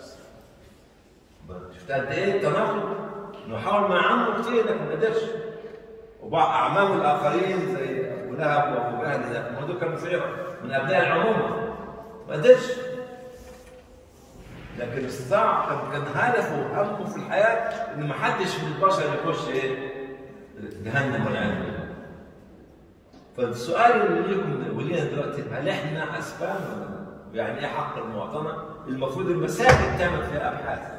شفت قد ايه التناقض؟ انه حاول مع عمه كتير لكن ما قدرش وبعض اعمامه الاخرين زي ابو لهب وابو جهل ده ما دول كانوا خيرة من ابناء العمومه ما قدرش لكن استطاع كان كان هدفه وهمه في الحياه ان ما حدش من البشر يخش ايه؟ جهنم والعياذ بالله فالسؤال اللي ليكم ولينا دلوقتي هل احنا اسبان ولا لا؟ يعني ايه حق المواطنه؟ المفروض المساجد تعمل فيها ابحاث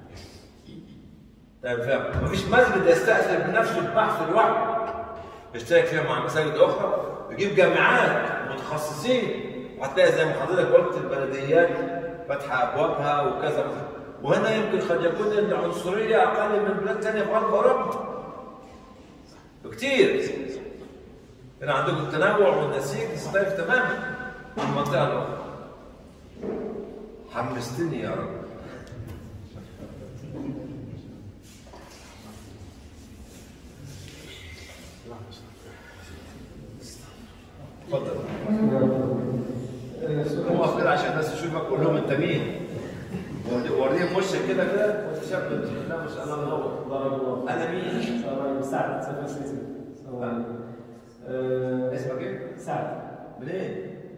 طيب فاهم مفيش مسجد يستأثر بنفسه البحث لوحده يشترك فيها مع مساجد اخرى يجيب جامعات متخصصين وهتلاقي زي ما حضرتك قلت البلديات فاتحه ابوابها وكذا وهنا يمكن قد يكون العنصريه اقل من بلاد ثانيه في غرب اوروبا بكتير هنا عندكم التنوع والنسيج مختلف تماما عن المنطقه الاخرى حمستني يا رب اتفضل قوم اقف كده عشان الناس تشوفك قول لهم انت مين وري- وريهم وشك كده كده وانت شاب لا مش انا منور بارك الله انا مين؟ السلام عليكم سعد سعد سعيد السلام عليكم آه، اسمك ايه؟ سعد منين؟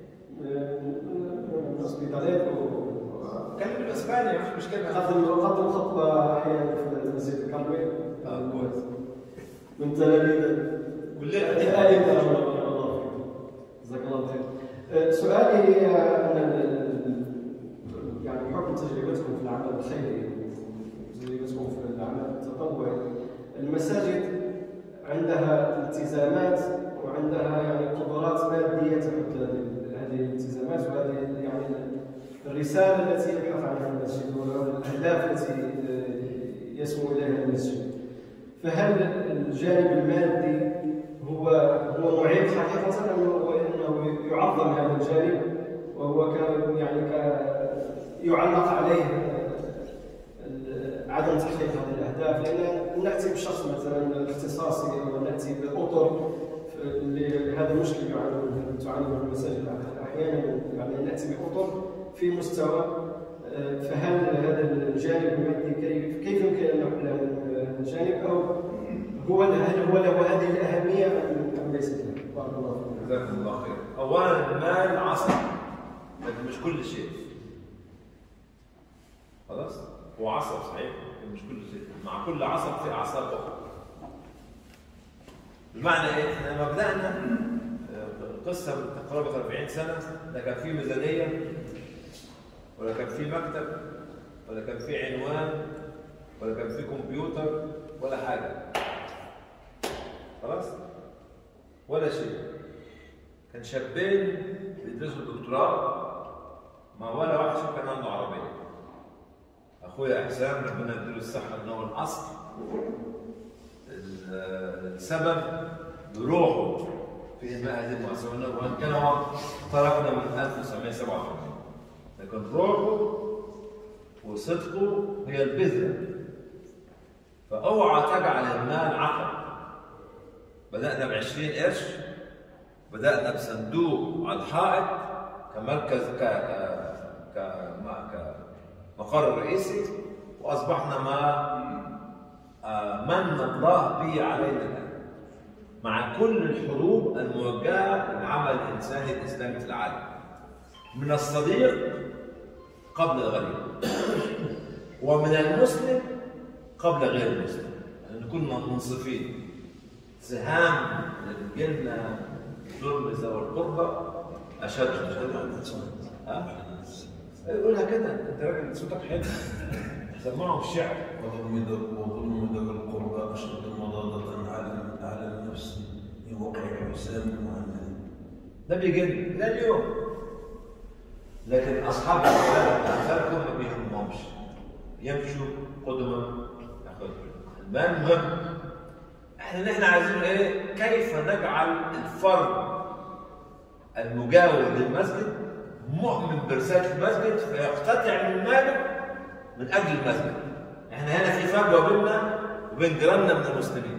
من الاسبيطاليات و- كلم بالاسباني مفيش مشكله اقدم اقدم خطبه احيانا في مسجد الكرمي آه، كويس. من تلاميذ كلنا آه، يبدأ الله الله فيك. جزاك الله خير. آه، سؤالي آه، أن ال- يعني بحكم تجربتكم في العمل الخيري تجربتكم في العمل التطوعي المساجد عندها التزامات وعندها يعني قدرات ماديه تحط هذه هذه الالتزامات وهذه يعني الرساله التي يبحث عنها المسجد والاهداف التي آه، يسمو اليها المسجد. فهل الجانب المادي هو هو معيب حقيقة أم هو أنه يعظم هذا الجانب وهو كان يعني ك- يعلق عليه ال- عدم تحقيق هذه الأهداف لأن نأتي بشخص مثلا اختصاصي أو نأتي بأطر لهذا المشكل يعاني منه- تعاني منه المساجد أحيانا يعني نأتي بأطر في مستوى آه، فهل هذا الجانب المادي كيف كيف يمكن ان نحل هذا الجانب او هو هل هو له هذه الاهميه ام أم ليست له؟ بارك الله فيك. جزاكم الله خير اولا المال عصا لكن مش كل شيء هو عصب صحيح لكن مش كل شيء مع كل عصب في اعصاب اخرى بمعنى ايه؟ احنا لما بدانا آه، قصه قرابه 40 سنه لا كان في ميزانيه ولا كان في مكتب ولا كان في عنوان ولا كان في كمبيوتر ولا حاجه خلاص ولا شيء كان شابين بيدرسوا الدكتوراه ما ولا واحد فيهم كان عنده عربيه اخويا احسان ربنا يديله الصحه ان هو الاصل ال- السبب بروحه في انماء هذه المؤسسه وان كان هو تركنا من 1987 لكن روحه وصدقه هي البذره فاوعى تجعل المال عقب بدانا ب 20 قرش بدانا بصندوق على الحائط كمركز ك ك ك ما- كمقر رئيسي واصبحنا ما آه، من الله به علينا الان مع كل الحروب الموجهه للعمل الانساني الاسلامي في العالم من الصديق قبل الغريب ومن المسلم قبل غير المسلم يعني نكون منصفين سهام اللي بيجيلنا ظلم ذوي القربى اشد ها؟ قولها كده انت راجل صوتك حلو سمعهم الشعر وظلم ذوي وظلم ذوي القربى أشد مضادة على على النفس من وقع حسام محمد ده بيجي لنا اليوم لكن اصحاب الرساله امثالكم ما بيهمهمش يمشوا قدما المال مهم احنا اللي احنا عايزينه ايه؟ كيف نجعل الفرد المجاور للمسجد مؤمن برساله المسجد فيقتطع من ماله من اجل المسجد. احنا هنا في فجوه بيننا وبين جيراننا من المسلمين.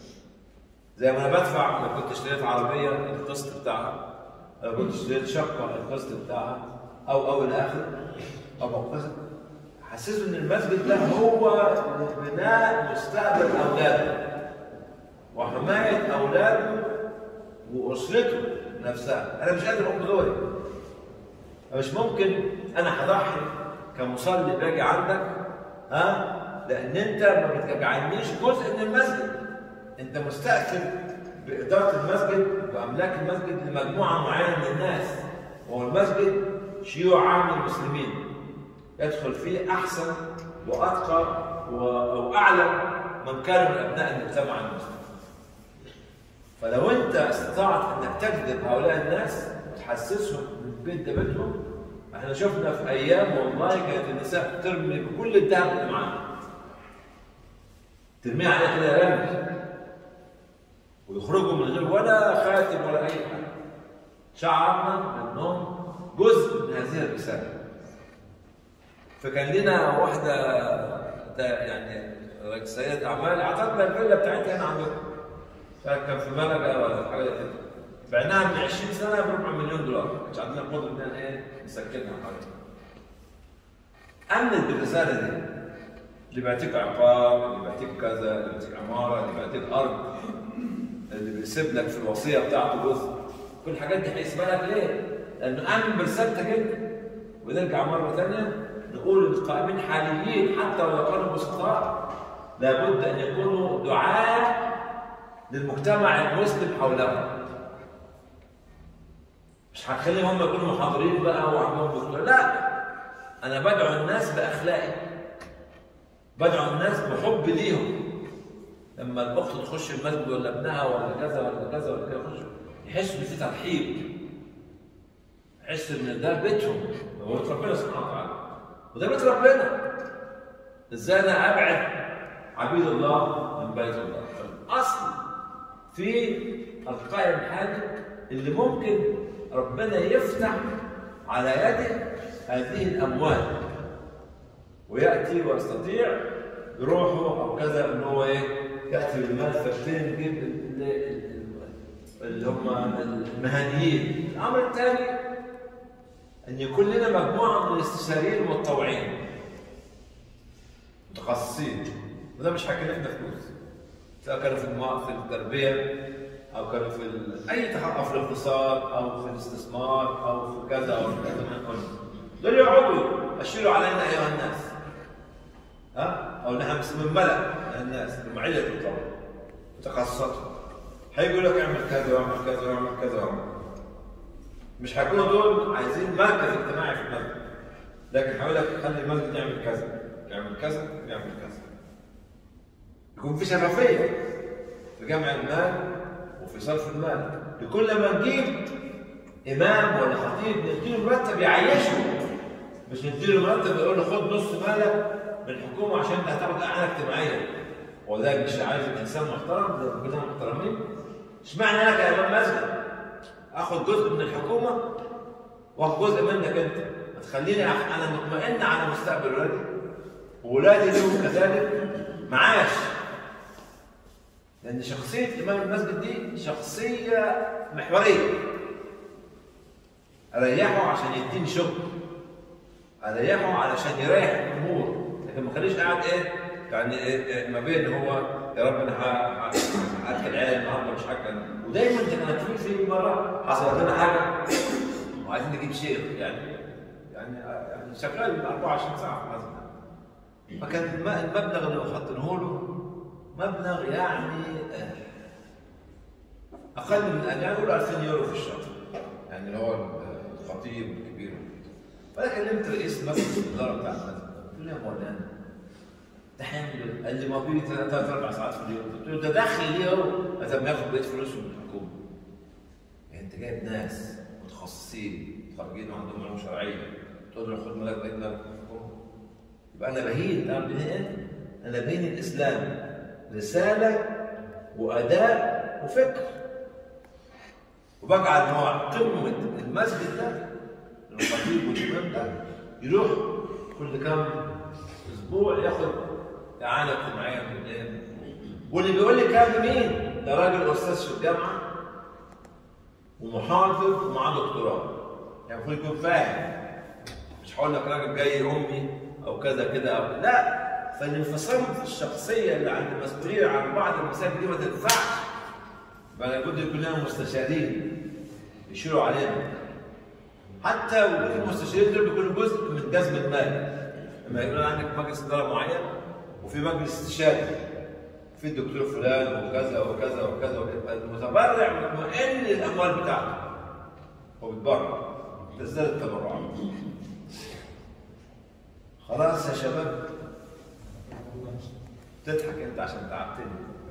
زي ما انا بدفع لو كنت اشتريت عربيه القسط بتاعها لو كنت اشتريت شقه القسط بتاعها او او الى اخره او مقتسم حسسوا ان المسجد ده هو بناء مستقبل اولاده وحمايه اولاده واسرته نفسها انا مش قادر اقوم بدوري مش ممكن انا هضحي كمصلي باجي عندك ها لان انت ما بتجعلنيش جزء من المسجد انت مستأثر بإدارة المسجد وأملاك المسجد لمجموعة معينة من الناس وهو المسجد شيوع عام للمسلمين يدخل فيه أحسن وأتقى و- وأعلم من كانوا من أبناء المجتمع المسلم فلو أنت استطعت أنك تجذب هؤلاء الناس وتحسسهم من بيت ده بيتهم احنا شفنا في أيام والله كانت النساء ترمي بكل الذهب اللي معاها ترميها عليها كده رمي ويخرجوا من غير ولا خاتم ولا اي حاجه شعرنا انهم جزء من هذه الرساله فكان لنا واحده تا- يعني سيدة اعمال اعطتنا الفيلا بتاعتها هنا عندنا كان في ملقا ولا حاجه كده بعناها من 20 سنه ب 4 مليون دولار مش عندنا قدره ان ايه نسكنها حاجه امنت بالرساله دي اللي بيعطيك عقار اللي بيعطيك كذا اللي بيعطيك عماره اللي بيعطيك ارض اللي بيسيب لك في الوصيه بتاعته جزء كل الحاجات دي هيسيبها لك ليه؟ لانه امن برسالتك انت ونرجع مره ثانيه نقول القائمين حاليين حتى ولو كانوا بسطاء لابد ان يكونوا دعاة للمجتمع المسلم حولهم مش هتخليهم هم يكونوا محاضرين بقى وعندهم دكتور لا انا بدعو الناس باخلاقي بدعو الناس بحب ليهم لما الاخت تخش المسجد ولا ابنها ولا كذا ولا كذا ولا كذا يخشوا يحسوا ان في ترحيب يحسوا ان ده بيتهم هو بيت ربنا سبحانه وتعالى وده بيت ربنا ازاي انا ابعد عبيد الله من بيت الله الاصل في القائم الحالي اللي ممكن ربنا يفتح على يده هذه الاموال وياتي ويستطيع بروحه او كذا ان هو ايه ياتي بالمال فبتين نجيب ال- ال- اللي هم المهنيين الامر الثاني ان يكون لنا مجموعه من الاستشاريين المتطوعين متخصصين وده مش هيكلفنا فلوس سواء كانوا في الماء في التربيه او كانوا في ال... اي تحقق أو في الاقتصاد او في الاستثمار او في كذا او في كذا من كله دول يقعدوا يشيروا علينا ايها الناس او نحن بنسميه ملأ من الناس جمعيه القوم متخصصه هيقول لك اعمل كذا واعمل كذا واعمل كذا واعمل مش هيكونوا دول عايزين مركز اجتماعي في المسجد لكن هيقول لك خلي المسجد يعمل كذا يعمل كذا يعمل كذا يكون في شفافيه في جمع المال وفي صرف المال لكل ما نجيب امام ولا خطيب نديله مرتب يعيشه مش نديله مرتب يقول له خد نص مالك من الحكومه عشان انت هتاخد اعانه اجتماعيه وذلك مش عايز الانسان محترم ده ربنا محترمين اشمعنى انا كامام مسجد اخد جزء من الحكومه واخد جزء منك انت هتخليني أح- انا مطمئن على مستقبل ولادي وولادي لهم كذلك معاش لان شخصيه امام المسجد دي شخصيه محوريه اريحه عشان يديني شغل اريحه علشان يريح الامور لكن ما خليش قاعد ايه يعني إيه إيه ما بين هو يا رب انا ه- ه- هاكل عيال النهارده مش هاكل ودايما ده كانت في في مره حصلت لنا حاجه وعايزين نجيب شيخ يعني يعني يعني شغال 24 ساعه في المسجد فكان الم- المبلغ اللي حاطينه له مبلغ يعني آه، اقل من يعني يقول 2000 يورو في الشهر يعني اللي هو الخطيب الكبير فانا كلمت رئيس مجلس الاداره بتاع المسجد قلت له يا مولانا ده هيعمل قال لي ما بيجي ثلاث اربع ساعات في اليوم قلت له ده دخل ليه هو لازم ياخد بقيه فلوسه من الحكومه يعني انت جايب ناس متخصصين خارجين وعندهم علوم شرعيه تقول له خد مالك بقيه مالك من الحكومه يبقى انا بهين تعرف بهين ايه؟ انا بهين الاسلام رساله واداء وفكر وبجعل نوع قمه المسجد ده الخطيب والامام ده يروح كل كام اسبوع ياخد اعانه اجتماعيه من الايه؟ واللي بيقول لي الكلام ده مين؟ ده راجل استاذ في الجامعه ومحاضر ومعاه دكتوراه يعني المفروض يكون فاهم مش هقول لك راجل جاي امي او كذا كده او لا فالانفصام في الشخصيه اللي عند المسؤولين عن بعض المساجد دي ما تنفعش بل لابد يكون لنا مستشارين يشيروا علينا حتى وجود المستشارين دول بيكونوا جزء من جذب المال لما يكون عندك مجلس اداره معين وفي مجلس استشاري في الدكتور فلان وكذا وكذا وكذا وكذا المتبرع مطمئن للاموال بتاعته هو بيتبرع تزداد التبرعات خلاص يا شباب تضحك انت عشان تعبتني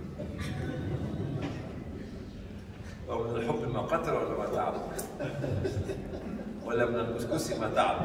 هو من الحب ما قتل ولا ما تعب ولا من الكسكسي ما تعب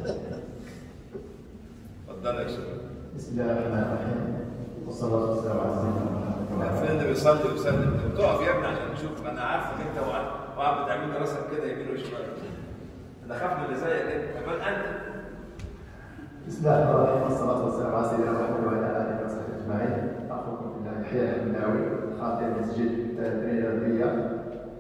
اتفضل يا شباب بسم الله الرحمن الرحيم والصلاة والسلام على سيدنا محمد فين اللي بيصلي ويسلم انت بتقف يا ابني عشان تشوف انا عارفك انت وقاعد وقاعد بتعمل لي راسك كده يمين وشمال انا خاف من اللي زيك انت كمان انت بسم الله الرحمن الرحيم والصلاة والسلام على سيدنا محمد وعلى آله وصحبه أجمعين أخوكم في الله يحيى البناوي خاطر مسجد التنمية الرياضية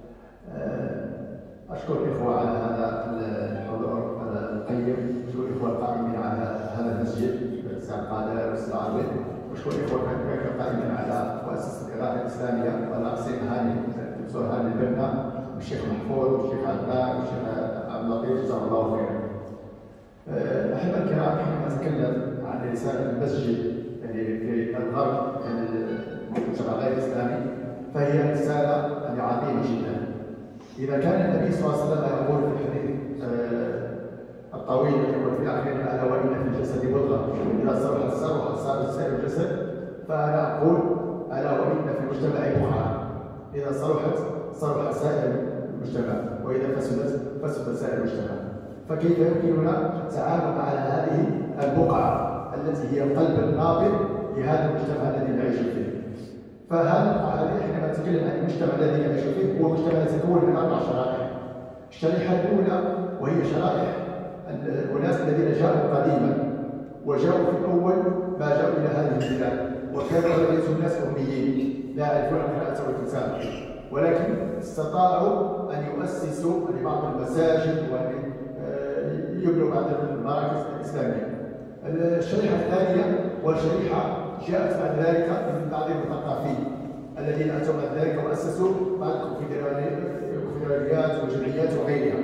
أشكر الإخوة على هذا الحضور هذا القيم أشكر الإخوة القائمين على هذا المسجد سعد قادر والأستاذ عابد وأشكر الإخوة كذلك القائمين على مؤسسة الإغاثة الإسلامية والأقسام هاني الدكتور هاني البنا والشيخ محفوظ والشيخ عدنان والشيخ عبد اللطيف جزاه الله خيرا. أحبة الكرام حينما أتكلم عن رسالة المسجد يعني في الغرب المجتمع غير الإسلامي فهي رسالة يعني عظيمة جدا. إذا كان النبي صلى الله عليه وسلم يقول في الحديث آه، الطويل يقول في الآخرين ألا وإن في الجسد مضغة إذا صلح صلح صار سائر الجسد فأنا أقول ألا وإن في المجتمع مخعة إذا صلحت صلح سائر المجتمع وإذا فسدت فسد سائر المجتمع فكيف يمكننا التعامل على هذه البقعة التي هي القلب النابض لهذا المجتمع الذي نعيش فيه فهذا القاعدة حينما نتكلم عن المجتمع الذي نعيش فيه هو مجتمع يتكون من أربع شرائح. الشريحة الأولى وهي شرائح الناس الذين جاءوا قديما وجاءوا في الأول ما جاءوا إلى هذه البلاد وكانوا أغلبية الناس أميين لا يعرفون القراءة والكتابة ولكن استطاعوا أن يؤسسوا لبعض المساجد وأن آه، يبنوا بعض المراكز الإسلامية. الشريحة الثانية والشريحة جاءت بعد ذلك من بعض المثقفين الذين اتوا بعد ذلك واسسوا بعض الكونفدراليات والجمعيات وغيرها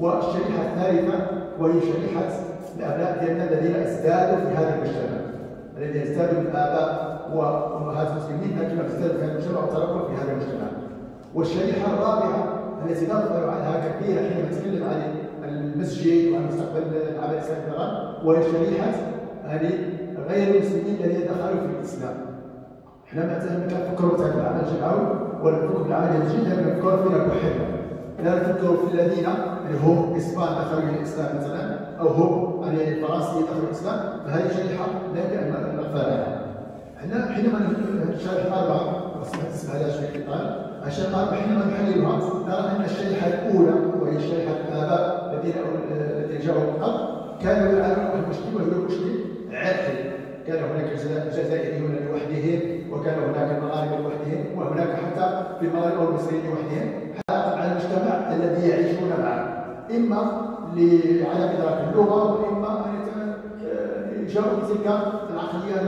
والشريحه الثالثه وهي شريحه الابناء ديالنا الذين ازدادوا في هذا المجتمع الذين ازدادوا من اباء وامهات المسلمين لكنهم ازدادوا في هذا المجتمع وتربوا في هذا المجتمع والشريحه الرابعه التي نغفل عنها كثيرا حينما نتكلم عن المسجد وعن مستقبل العمل الاسلامي في ايران وهي شريحه يعني غير المسلمين الذين دخلوا في الاسلام احنا ما نفكروا في العمل الجماعي ولا نفكروا في العمل الجديد لكن نفكروا فينا كحل لا نفكروا في الذين يعني هم اسبان دخلوا الى الاسلام مثلا او هم يعني الفرنسيين دخلوا الاسلام فهذه شريحه لا يمكن ان نغفل عنها احنا حينما الشريحه الاربعه اسمها لها شريحه قال الشريحه الاربعه حينما نحللها نرى ان الشريحه الاولى وهي شريحه الاباء الذين الذين جاءوا من قبل كانوا يعانون من مشكل وهو مشكل عرقي كان هناك جزائريون لوحدهم وكان هناك مغاربه لوحدهم وهناك حتى في المغاربه والمصريين لوحدهم على المجتمع الذي يعيشون معه اما لعدم ادراك اللغه واما ان جاءوا بتلك العقليه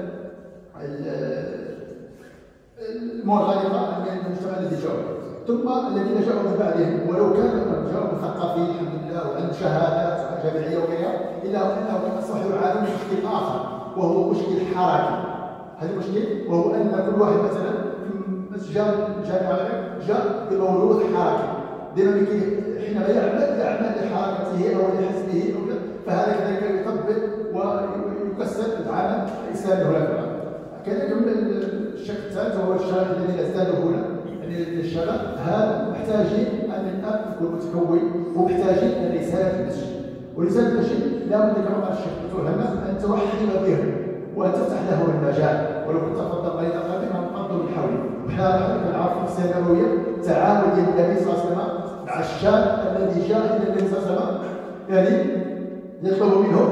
المنغلقه من المجتمع الذي جاءوا ثم الذين جاءوا من بعدهم ولو كانوا جاءوا مثقفين الحمد لله وعندهم شهادات جامعيه وغيرها الا انهم اصبحوا يعانون من مشكل اخر وهو مشكل حركي هذا المشكل وهو ان كل واحد مثلا جاء جامعه جاء بموروث حركي دائما حينما يعمل يعمل لحركته او لحزبه فهذا كذلك يطبق ويكسر العالم الاسلامي هناك كذلك الشق الثالث وهو الشرح الذي ازداده هنا للشباب هذا محتاجين ان الاب يكون متكون ومحتاجين رساله المسجد ورساله المسجد لابد كما قال الشيخ دكتور همام ان توحد بهم وان تفتح له المجال ولو كنت تفضل مريض قادم انقضوا من حولي وحنا كنعرفوا في السيره النبويه تعامل النبي صلى الله عليه وسلم مع الشاب الذي جاء الى النبي صلى الله عليه وسلم يعني يطلب منه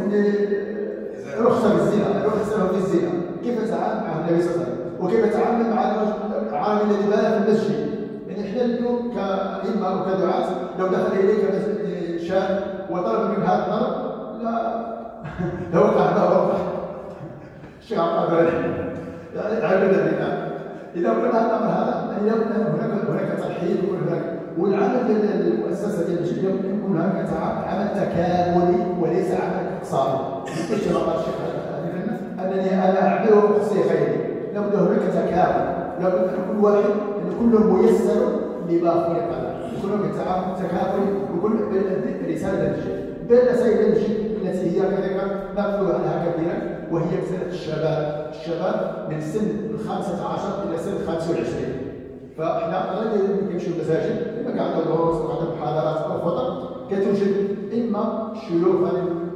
رخصه بالزنا رخصه في الزنا كيف تعامل مع النبي صلى الله عليه وسلم وكيف تعامل مع العالم الذي بال في المسجد يعني احنا اليوم كائمه وكدعاه لو دخل اليك شاب وطلب منك هذا الطلب لا لو وقع هذا وقع الشيخ عبد يعني عبد بنا اذا قلنا الامر هذا ان هناك هناك ترحيب وهناك والعمل المؤسسه ديال المسجد يكون هناك عمل تكاملي وليس عمل اقتصادي كما قال الشيخ انني انا اعمل واقصي خيري لابد هناك تكامل لابد ان كل واحد ان كل ميسر لما خلق له يكون هناك تكافل وكل رساله للشيء بين رسائل المسجد التي هي كذلك نقول عنها كثيرا وهي مساله الشباب الشباب من سن الخامسة عشر إلى سن الخامسة والعشرين فاحنا غادي نمشيو المساجد اما كان عندنا دروس او عندنا محاضرات او خطب كتوجد اما شيوخ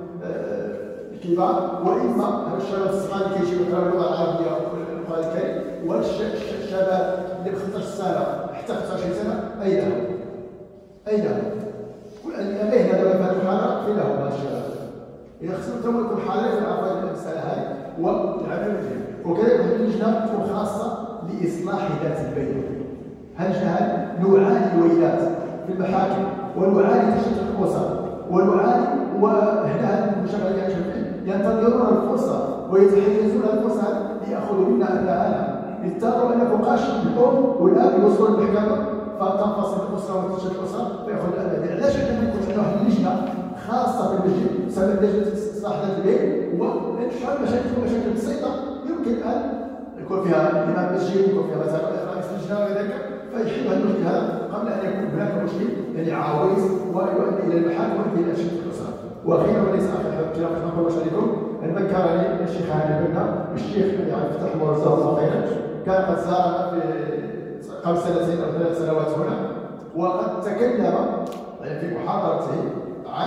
الكبار واما هذا الشباب الصغار اللي كيجيو يقراو اللغه العربيه والقران الكريم والشباب اللي ب 15 سنه حتى 25 سنه اين هم؟ اين هم؟ لدينا دابا في هذه المحاضره فين هم هذا الشباب؟ اذا خصهم انتم يكون حاضرين في عفوا المساله هذه والعمل وكذلك هذه اللجنه تكون خاصه لاصلاح ذات البين هذه اللجنه نعاني الويلات في المحاكم ونعاني تشتت الاسر ونعاني وهنا المشغل ينتظرون الفرصه ويتحيزون الفرصه لياخذوا منا ابناءنا اضطروا ان فوقاش الام والاب يوصلوا للمحكمه فتنفصل الاسره وتنشد الاسره فياخذ الابناء علاش احنا ما يكونش عندنا واحد اللجنه خاصه في المسجد تسمى لجنه اصلاح ذات البيت ونشرح مشاكل مشاكل بسيطه يمكن ان يكون فيها امام مسجد يكون فيها مثلا رئيس لجنه وذلك فيحل المشكل هذا قبل ان يكون هناك مشكل يعني عاوز ويؤدي الى المحاكم ويؤدي الى اشد الاسره واخيرا وليس اخر كلام ما نقولش عليكم ذكرني الشيخ هاني بنا الشيخ يعني فتح الله جزاه الله خيرا كان قد زارنا في قبل سنتين او ثلاث سنوات هنا وقد تكلم يعني في محاضرته عن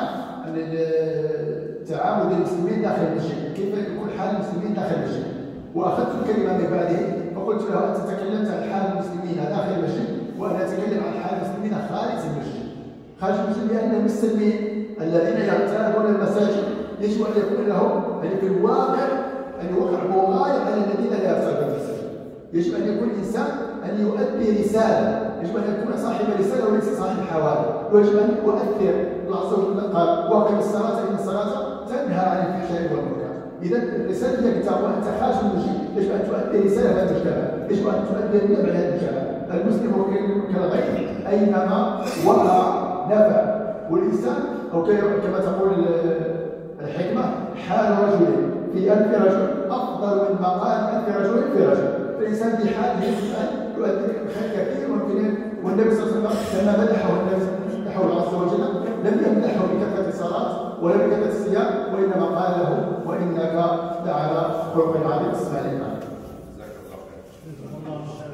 تعامد المسلمين داخل المسجد كيف يكون حال المسلمين داخل المسجد واخذت الكلمه من بعده فقلت له انت تكلمت عن حال المسلمين داخل المسجد وانا اتكلم عن حال المسلمين خارج المسجد خارج المسجد لان المسلمين الذين يغتابون المساجد يجب ان يكون لهم يعني في الواقع ان يوقع مغاير على الذين لا يغتابون المساجد يجب ان يكون الانسان ان يؤدي رساله يجب ان يكون صاحب رساله وليس صاحب حوادث ويجب ان يؤثر الله عز وجل قال واقم الصلاه ان الصلاه تنهى عن الفحشاء والمنكر اذا الرساله اللي كتبت وانت خارج المسجد يجب ان تؤدي رساله هذا المجتمع يجب ان تؤدي النبع هذا المجتمع المسلم كالغير اينما وقع نفع والانسان او كما تقول الحكمه حال رجل في ألف رجل افضل من مقال الف رجل في رجل فالانسان بحاله الان يؤدي خير كثير ممكن والنبي صلى الله عليه وسلم لما مدحه النبي مدحه الله عز وجل لم يمدحه بكثره الصلاه ولا بكثره الصيام وانما قال له وانك لعلى خلق عظيم اسمع الامام جزاك الله خير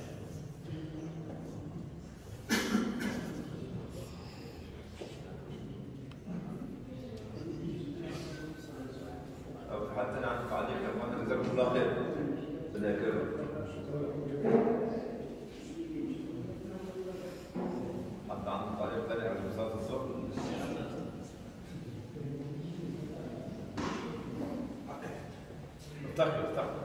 أو حتى نعرف عليك يا محمد جزاكم الله خير ربنا يكرمك حتى عندك تعليق ثاني على صلاة الصبح افتخر افتخر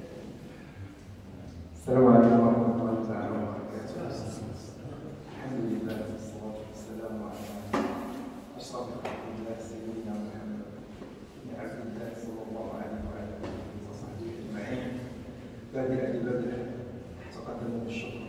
السلام عليكم ورحمة الله تعالى وبركاته. الحمد لله والصلاة والسلام على أشرف خلق الله سيدنا محمد بن عبد الله صلى الله عليه وعلى آله وصحبه أجمعين. بادئ ببدء تقدم بالشكر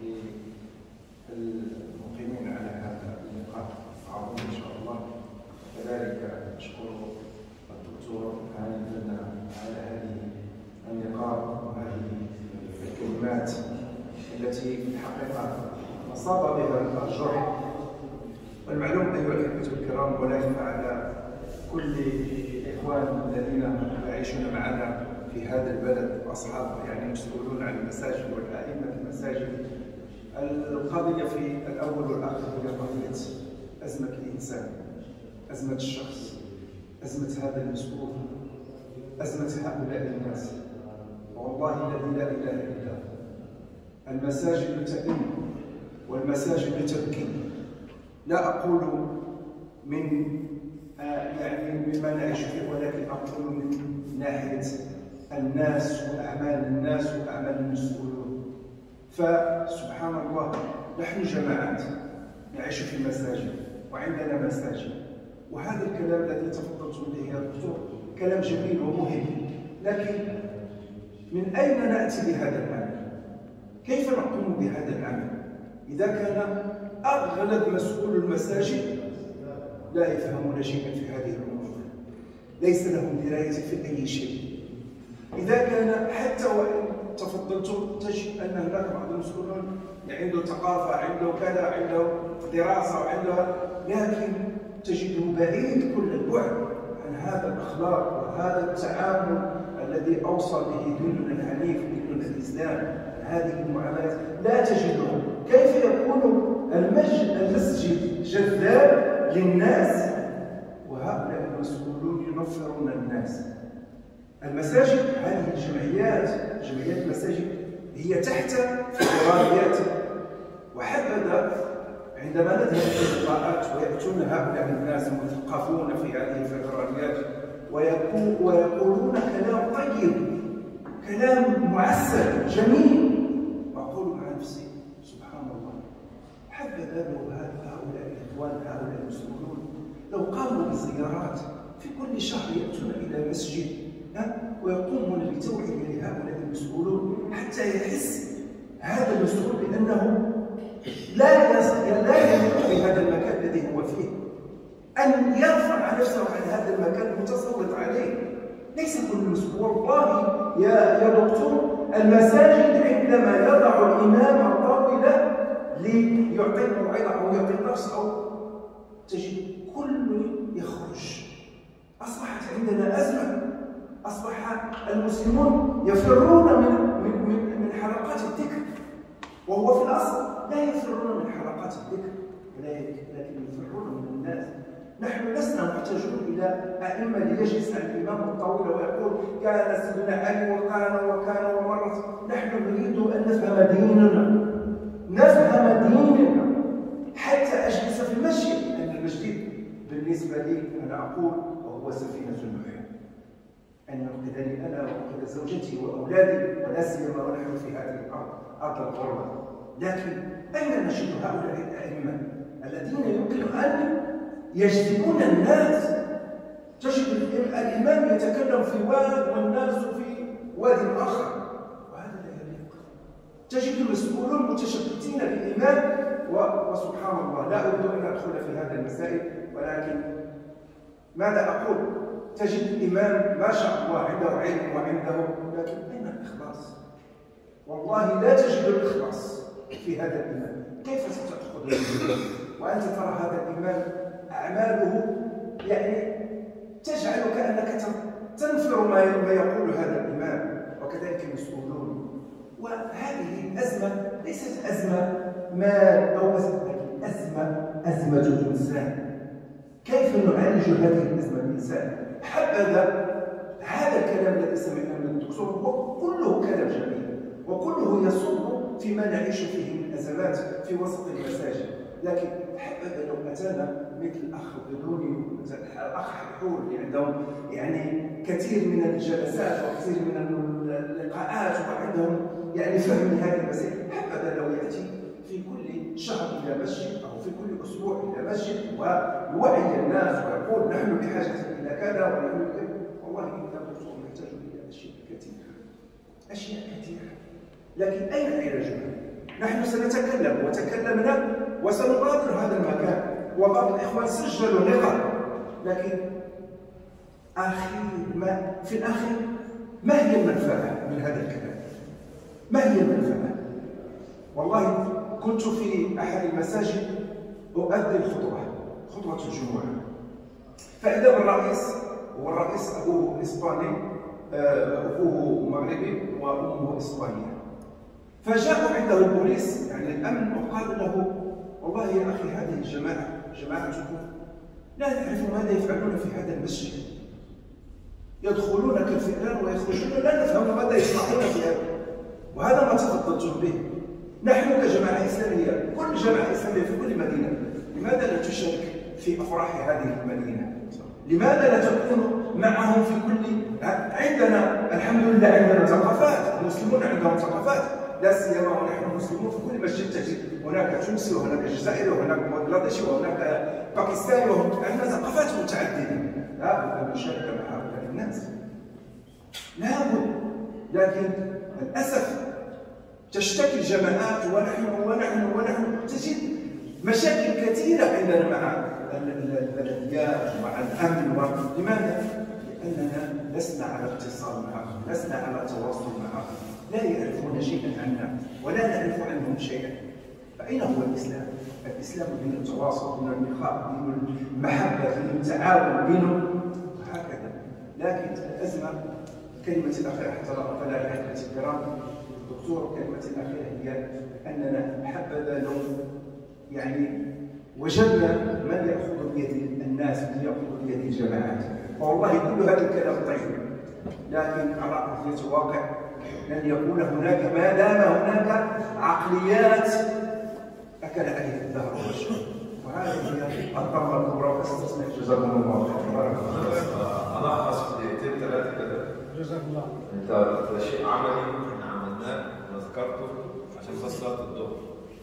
للمقيمين على هذا اللقاء العظيم إن شاء الله. كذلك أشكر الدكتور هاني لنا على هذه النقاط وهذه الكلمات التي في الحقيقة أصاب بها الجرح والمعلوم أيها الأحبة الكرام ولا يخفى على كل الإخوان الذين يعيشون معنا في هذا البلد وأصحاب يعني مسؤولون عن المساجد والأئمة المساجد القضية في الأول والآخر هي قضية أزمة الإنسان أزمة الشخص أزمة هذا المسؤول أزمة هؤلاء الناس والله الذي لا إله إلا هو المساجد تئن والمساجد تبكي لا أقول من آه، يعني مما نعيش فيه ولكن أقول من ناحية الناس وأعمال الناس وأعمال المسؤولون فسبحان الله نحن جماعات نعيش في المساجد وعندنا مساجد وهذا الكلام الذي تفضلت به يا دكتور كلام جميل ومهم لكن من أين نأتي بهذا العمل؟ كيف نقوم بهذا العمل؟ إذا كان أغلب مسؤول المساجد لا يفهمون شيئا في هذه الأمور ليس لهم دراية في أي شيء إذا كان حتى وإن تفضلتم تجد أن هناك بعض المسؤولون عنده ثقافة عنده كذا عنده دراسة وعنده لكن تجده بعيد كل البعد عن هذا الأخلاق وهذا التعامل الذي أوصى به ديننا الحنيف ديننا الإسلام هذه المعاملات لا تجده كيف يكون المسجد المسجد جذاب للناس وهؤلاء المسؤولون ينفرون الناس المساجد هذه الجمعيات جمعيات المساجد هي تحت فدراليات وحبذا عندما نذهب في اللقاءات ويأتون هؤلاء الناس المثقفون في هذه الفدراليات ويقول ويقولون كلام طيب كلام معسل جميل أقول مع نفسي سبحان الله حبذا لو هؤلاء الإخوان هؤلاء المسؤولون لو قاموا بزيارات في كل شهر يأتون إلى مسجد ها؟ ويقومون بتوعية لهؤلاء المسؤولون حتى يحس هذا المسؤول بأنه لا يص- لا يليق بهذا المكان الذي هو فيه أن يرفع نفسه عن هذا المكان المتسلط عليه ليس كل مسؤول والله يا يا دكتور المساجد عندما يضع الإمام الطاولة ليعطي الموعظة أو يعطي الدرس أو تجد كل يخرج أصبحت عندنا أزمة أصبح المسلمون يفرون من من من, من حلقات الذكر وهو في الأصل لا يفرون من حلقات الذكر ولكن لكن يفرون من الناس نحن لسنا محتاجون إلى أئمة ليجلس عن الإمام الطويل ويقول كان سيدنا علي وكان وكان ومرت نحن نريد أن نفهم ديننا نفهم ديننا حتى أجلس في المسجد لأن المسجد بالنسبة لي أنا أقول وهو سفينة نوح أن ينقذني أنا وينقذ زوجتي وأولادي ولا سيما ونحن في هذه الأرض أرض الغربة لكن أين نجد هؤلاء الأئمة الذين يمكن أن يجذبون الناس تجد الإمام يتكلم في واد والناس في واد آخر وهذا لا يليق تجد المسؤولون متشبتين بالإمام و- وسبحان الله لا أريد أن أدخل في هذه المسائل ولكن ماذا أقول؟ تجد الإمام ما شاء الله عنده علم وعنده لكن أين الإخلاص؟ والله لا تجد الإخلاص في هذا الإمام كيف ستأخذ الإمام وأنت ترى هذا الإمام أعماله يعني تجعل كأنك تنفر ما ما يقول هذا الإمام وكذلك المسؤولون وهذه الأزمة ليست أزمة مال أو أزمة لكن أزمة أزمة الإنسان كيف نعالج هذه الأزمة الإنسان حبذا هذا الكلام الذي سمعناه من الدكتور هو كله كلام جميل وكله يصب فيما نعيش فيه من أزمات في وسط المساجد لكن حبذا لو أتانا مثل الأخ بدوني الأخ حلحول اللي عندهم يعني كثير من الجلسات وكثير من اللقاءات وعندهم يعني فهم هذه المسائل حبذا لو يأتي في كل شهر إلى مسجد أو في كل أسبوع إلى مسجد ويوعي الناس ويقول نحن بحاجة إلى كذا ونحن والله إن الدكتور محتاج إلى أشياء كثيرة أشياء كثيرة لكن أين علاجها؟ نحن سنتكلم وتكلمنا وسنغادر هذا المكان وبعض الإخوان سجلوا نقاط لكن أخير ما في الأخير ما هي المنفعة من هذا الكلام؟ ما هي المنفعة؟ والله كنت في أحد المساجد أؤدي الخطبة خطبة الجمعة فإذا بالرئيس والرئيس أبوه إسباني آه، أبوه مغربي وأمه إسبانية فجاءوا عنده البوليس يعني الأمن وقال له والله يا أخي هذه الجماعة جماعتكم لا نعرف ماذا يفعلون في هذا المسجد يدخلون كالفئران ويخرجون لا نفهم ماذا يصنعون في هذا وهذا ما تفضلتم به نحن كجماعة إسلامية كل جماعة إسلامية في كل مدينة لماذا لا تشارك في أفراح هذه المدينة لماذا لا تكون معهم في كل عندنا الحمد لله عندنا ثقافات المسلمون عندهم ثقافات لا سيما ونحن مسلمون في كل مسجد تجد هناك تونسي وهناك جزائري وهناك بنغلاديشي وهناك باكستاني عندنا ثقافات متعدده لا بد ان نشارك مع هؤلاء الناس لابد لكن للاسف تشتكي الجماعات ونحن ونحن ونحن تجد مشاكل كثيره عندنا مع البلديات ومع الامن لماذا؟ لاننا لسنا على اتصال معهم لسنا على تواصل معهم لا يعرفون شيئا عنا ولا نعرف عنهم شيئا فأين هو الإسلام؟ الإسلام دين التواصل دين اللقاء دين المحبة دين التعاون دين هكذا لكن الأزمة كلمة الأخيرة حتى فلا الأحبة الكرام الدكتور كلمة الأخيرة هي أننا حبذا لو يعني وجدنا من يأخذ بيد الناس من يأخذ بيد الجماعات والله كل هذا الكلام طيب لكن على أرضية الواقع لن يكون هناك ما دام هناك عقليات أكل عليه الدهر والشر وهذه هي الضربة الكبرى فاستثنى جزاكم الله خيرا بارك الله ألخص في دقيقتين ثلاثة كده جزاك الله أنت ده شيء عملي احنا عملناه وذكرته عشان بس صلاة الظهر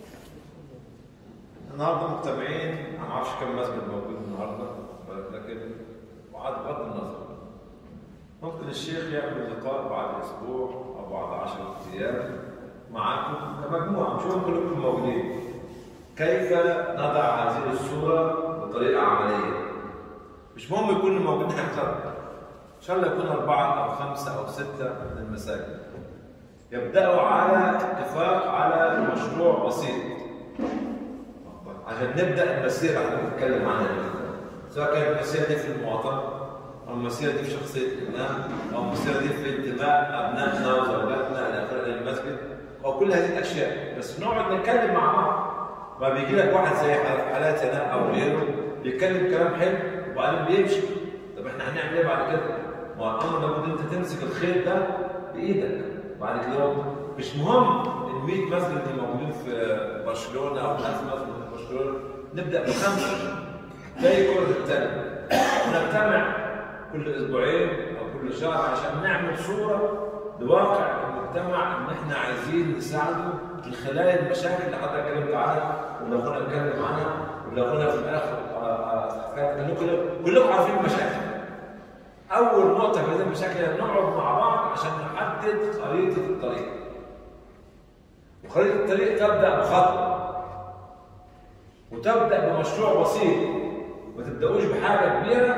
النهارده مجتمعين انا ما اعرفش كم مسجد موجود النهارده لكن وعاد بغض النظر ممكن الشيخ يعمل لقاء بعد اسبوع او بعد 10 ايام معاكم كمجموعه مش هم كلكم موجودين كيف نضع هذه الصوره بطريقه عمليه مش مهم يكون الموجودين اكثر ان شاء الله يكون اربعه او خمسه او سته من المساجد يبداوا على اتفاق على مشروع بسيط عشان نبدا المسيره اللي بنتكلم عنها دي سواء كانت المسيره دي في المواطنه او المسيره دي في شخصيه الامام او المسيره دي في انتماء ابنائنا وزوجاتنا الى اخره الى المسجد او كل هذه الاشياء بس نقعد نتكلم مع بعض ما بيجي لك واحد زي حالاتي انا او غيره بيتكلم كلام حلو وبعدين بيمشي طب احنا هنعمل ايه بعد كده؟ ما الامر لابد انت تمسك الخير ده بايدك بعد كده مش مهم ال 100 مسجد اللي موجودين في برشلونه او 1000 مسجد في برشلونه نبدا بخمسه زي كره التانية نجتمع كل اسبوعين او كل شهر عشان نعمل صوره لواقع المجتمع ان احنا عايزين نساعده من خلال المشاكل اللي حضرتك اتكلمت عنها واللي اخونا اتكلم عنها واللي اخونا في الاخر كلكم كلكم عارفين المشاكل اول نقطه في هذه المشاكل هي نقعد مع بعض عشان نحدد خريطه الطريق وخريطه الطريق تبدا بخطوه وتبدا بمشروع بسيط ما تبداوش بحاجه كبيره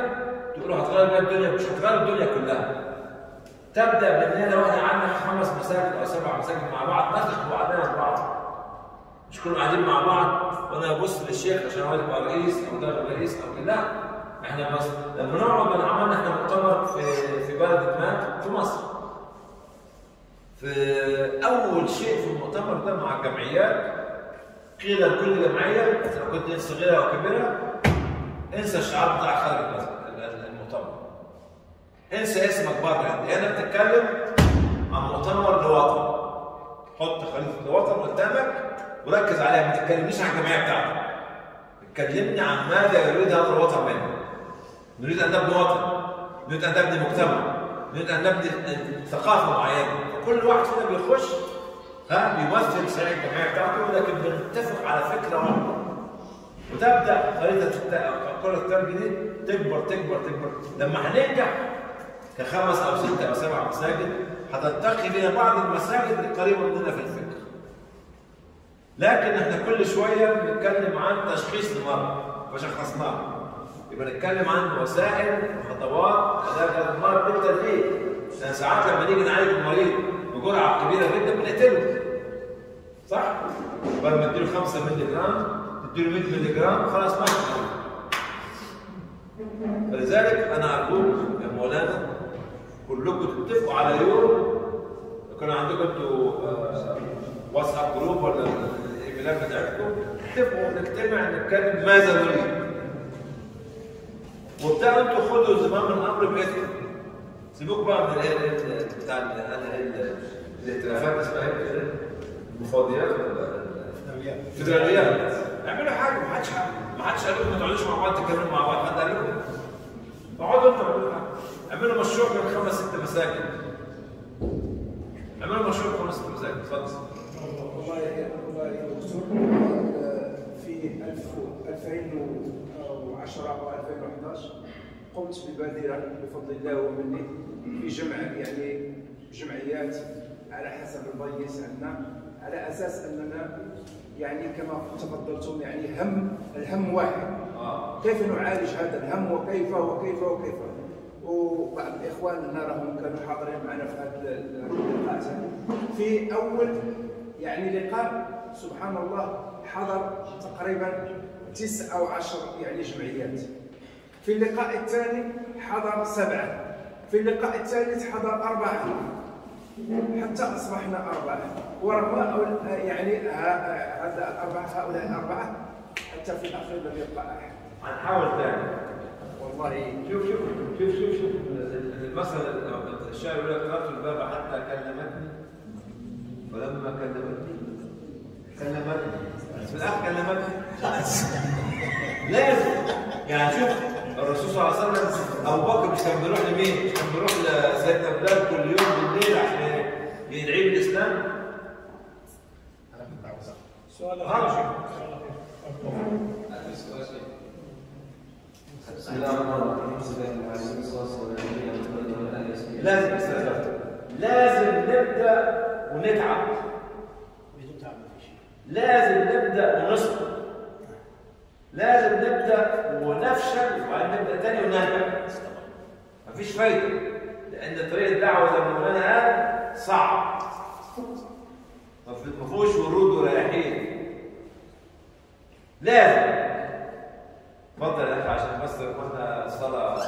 تقولوا هتغير بيها الدنيا مش هتغير الدنيا كلها تبدا من هنا واحنا عندنا خمس مساجد او سبع مساجد مع بعض نثق بعضنا البعض مش كلنا قاعدين مع بعض وانا ابص للشيخ عشان هو يبقى رئيس او ده رئيس او كده لا احنا بس لما نقعد من عملنا احنا مؤتمر في في بلد ما في مصر في اول شيء في المؤتمر ده مع الجمعيات قيل لكل جمعيه اذا كنت صغيره او كبيره انسى الشعار بتاع خارج المؤتمر انسى اسمك بره انت هنا بتتكلم عن مؤتمر لوطن حط خريطه الوطن قدامك وركز عليها ما تتكلمنيش عن الجمعيه بتاعتك تكلمني عن ماذا يريد هذا الوطن منه نريد ان نبني وطن نريد ان نبني مجتمع نريد ان نبني ثقافه معينه كل واحد فينا بيخش ها بيمثل صحيح الجمعيه بتاعته ولكن بنتفق على فكره واحده وتبدا خريطه كره التربيه دي تكبر تكبر تكبر لما هننجح كخمس او ست او سبع مساجد هتلتقي بنا بعض المساجد القريبه مننا في الفكر لكن احنا كل شويه بنتكلم عن تشخيص المرض فشخصناه يبقى نتكلم عن وسائل وخطوات علاج هذا المرض بالتدريج لان ساعات لما نيجي نعالج المريض بجرعه كبيره جدا بنقتله صح؟ بدل ما اديله 5 مللي جرام تديله 100 مللي جرام خلاص ما فلذلك انا ارجوك يا مولانا كلكم تتفقوا على يوم يكون عندكم انتوا واتساب جروب ولا الايميلات بتاعتكم اتفقوا نجتمع نتكلم ماذا نريد وبتاع انتوا خدوا زمام الامر بايدكم سيبوك بقى من ال بتاع الائتلافات اسمها ايه؟ المفاضيات ولا الفدراليات اعملوا حاجه ما حدش ما حدش قال لكم ما تقعدوش مع بعض تتكلموا مع بعض حد قال لكم اقعدوا انتوا اعملوا حاجه اعملوا مشروع من خمس ست مساجد اعملوا مشروع خمس ست مساجد اتفضل والله والله يا دكتور في 2010 او 2011 قمت ببادره بفضل الله ومنه في جمع يعني جمعيات على حسب البيس عندنا على اساس اننا يعني كما تفضلتم يعني هم الهم واحد كيف نعالج هذا الهم وكيف وكيف وكيف وبعض الاخوان نراهم كانوا حاضرين معنا في هذا اللقاء في اول يعني لقاء سبحان الله حضر تقريبا تسع او عشر يعني جمعيات في اللقاء الثاني حضر سبعه في اللقاء الثالث حضر اربعه حتى اصبحنا اربعه ورغم يعني هذا الاربعه هؤلاء الاربعه حتى في الاخير لم يبقى احد هنحاول تاني والله شوف شوف شوف شوف شوف المثل الشاعر يقول لك تركت الباب حتى كلمتني ولما كلمتني كلمتني في الاخر كلمتني لازم يعني شوف الرسول صلى الله عليه وسلم ابو بكر مش كان بيروح لمين؟ مش كان بيروح لسيدنا بلال كل يوم بالليل عشان يدعي بالاسلام؟ سؤال آه. بسم الله الرحمن الرحيم بسم الله الرحمن الرحيم والصلاه والسلام على نبينا محمد وعلى اله وصحبه لازم استاذ لازم نبدا ونتعب بدون تعب ما في شيء لازم نبدا ونصبر لازم نبدا ونفشل وبعدين نبدا تاني ونهدى مفيش فايده لان طريق الدعوه زي ما مولانا قال صعب ما فيهوش ورود ورياحين لازم اتفضل يا اخي عشان بس قلنا الصلاه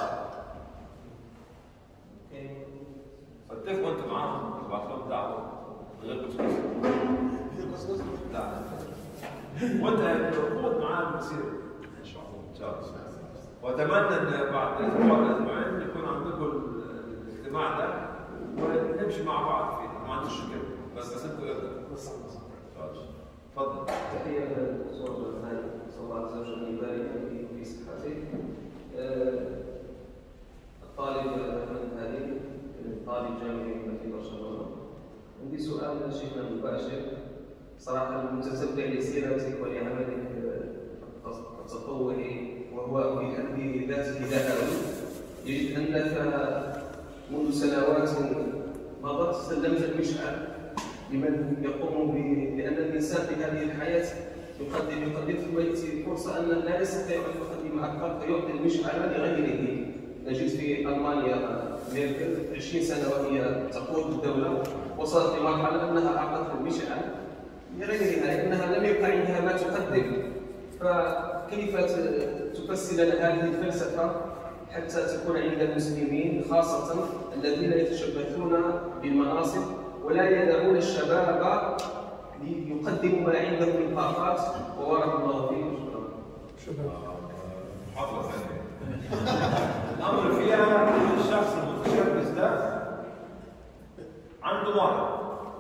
اتفقوا انتوا معاهم تبعت لهم دعوه من غير كسكس لا وانت خد معاه المسيره ان شاء الله ان شاء الله واتمنى ان بعد اسبوع ولا اسبوعين يكون عندكم الاجتماع ده ونمشي مع بعض فيه ما عنديش مشكله بس اسيبكم يبدا اتفضل تحيه للدكتور الغالي صلى الله عز وجل ان يبارك فيه وفي صحته آه، الطالب احمد هادي طالب جامعي في برشلونه عندي سؤال شيخنا المباشر صراحه متتبع لسيرتك ولعملك آه، التطوعي وهو في حد ذاته دعوي يجد انك منذ سنوات مضت سلمت المشعل لمن يقوم ب- لان الانسان في هذه الحياه يقدم يقدم في البيت فرصه ان لا يستطيع ان يقدم اكثر فيعطي المشعل لغيره نجد في المانيا ميركل 20 سنه وهي تقود الدوله وصلت لمرحله انها اعطت المشعل لغير نهايه انها لم يبقى عندها ما تقدم فكيف ت- تفسر لنا هذه الفلسفه حتى تكون عند المسلمين خاصه الذين يتشبثون بالمناصب ولا يدعون الشباب ليقدموا ما عندهم من طاقات وبارك الله فيكم شكرا محاضرة ثانية الأمر فيها إن الشخص المتشبث ده عنده مرض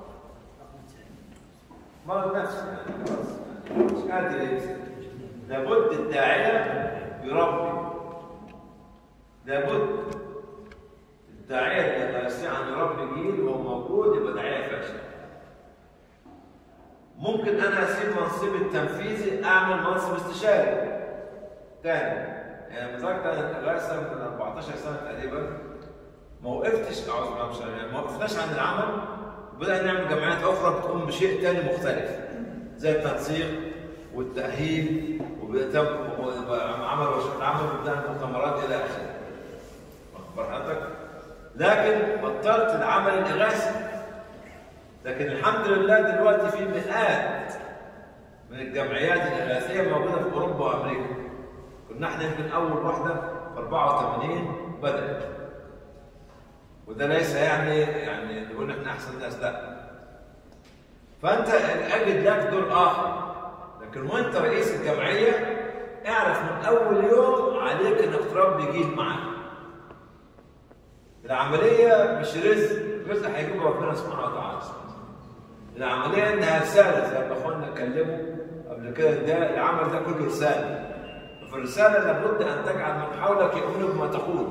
مرض نفسي يعني خلاص يعني مش قادر يمسك لابد الداعية يربي لابد الداعية اللي لا يستطيع أن يربي جيل وهو موجود يبقى داعية فاشل ممكن أنا أسيب منصبي التنفيذي أعمل منصب استشاري تاني يعني متذكر انا لغايه سنه من 14 سنه تقريبا ما وقفتش اعوذ بالله من الشيطان الرجيم، ما وقفناش عن العمل وبدأنا نعمل جمعيات اخرى بتقوم بشيء تاني مختلف زي التنسيق والتاهيل وبتم عمل ورشات عمل وبدأنا مؤتمرات الى اخره واخد بال حضرتك لكن بطلت العمل الاغاثي لكن الحمد لله دلوقتي في مئات من الجمعيات الاغاثيه موجوده في اوروبا وامريكا كنا احنا يمكن اول واحده في 84 بدات وده ليس يعني يعني نقول احنا احسن ناس لا فانت اجد لك دور اخر لكن وانت رئيس الجمعيه اعرف من اول يوم عليك انك تربي جيل معاك العمليه مش رزق رزق هيجيبه ربنا سبحانه وتعالى العمليه انها رساله زي ما اخواننا اتكلموا قبل كده ده العمل ده كله رساله ففي الرساله لابد ان تجعل من حولك يؤمنوا بما تقول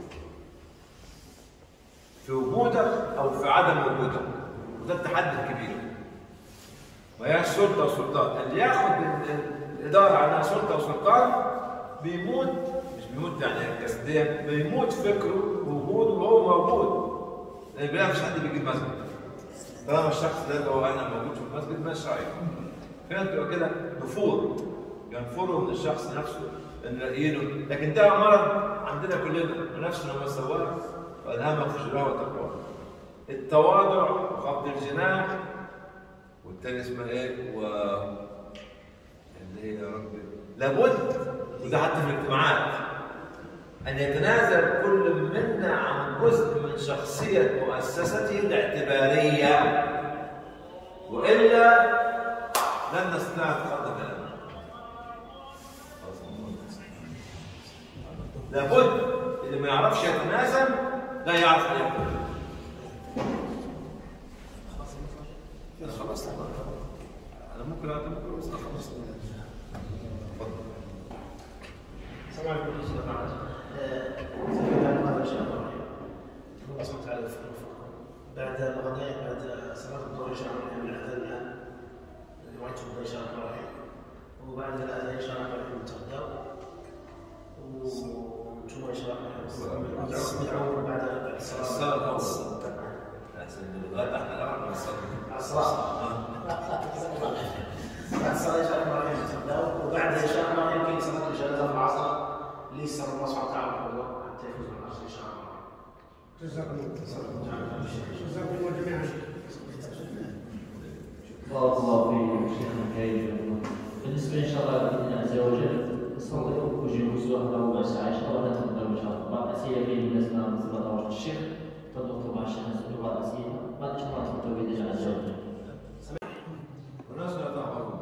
في وجودك او في عدم وجودك وده التحدي الكبير ما هياش سلطه وسلطان اللي ياخد ال- ال- الاداره عنها سلطه وسلطان بيموت مش بيموت يعني جسديا بيموت فكره ووجوده وهو موجود لان بالله مش حد بيجي المسجد طالما الشخص ده اللي هو انا موجود في المسجد مش رايح فين تبقى كده نفور ينفروا من الشخص نفسه نلاقينه لكن ده مرض عندنا كلنا نفسنا ما سواه والهمك فجرها وتقوى التواضع وخفض الجناح والتاني اسمها ايه و اللي هي يا رب لابد وده حتى في الاجتماعات ان يتنازل كل منا عن جزء من شخصيه مؤسسته الاعتباريه والا لن نستطيع ان نتقدم الى الامام لابد اللي ما يعرفش يتنازل لا يعرف ان يكون انا خلصت انا ممكن انا ممكن بس اخلص اتفضل السلام عليكم ورحمه الله وبركاته. زي ما قال الشيخ ابراهيم الله سبحانه وتعالى يوفقنا ويوفقكم. بعد الغداء بعد صلاه الظهر ان شاء الله نعمل الاذان الان وعدتكم ان شاء الله ابراهيم وبعد الاذان ان شاء الله ابراهيم تغداوا وانتم ان شاء الله تدعون بعد بعد الصلاه الصلاه الاول احسن من الغد احنا الاول نصلي على الصلاه بعد الصلاه ان شاء الله ابراهيم تغداوا وبعد ان شاء الله يمكن صلاه الجنازه في العصر اللي يسر الله سبحانه وتعالى الحضور حتى يفوز بالعصر ان شاء الله جزاكم الله جزاكم الله جميعا بارك الله فيكم شيخنا الكريم بالنسبه ان شاء الله باذن الله عز وجل نستطيع وجه سواء ربع ساعه ان شاء الله نتقدم ان شاء الله بعض الاسئله في بالنسبه لصلاه الشيخ تفضل مع الشيخ نسال بعض الاسئله بعد ان شاء الله نتقدم باذن الله عز وجل والناس لا تعملون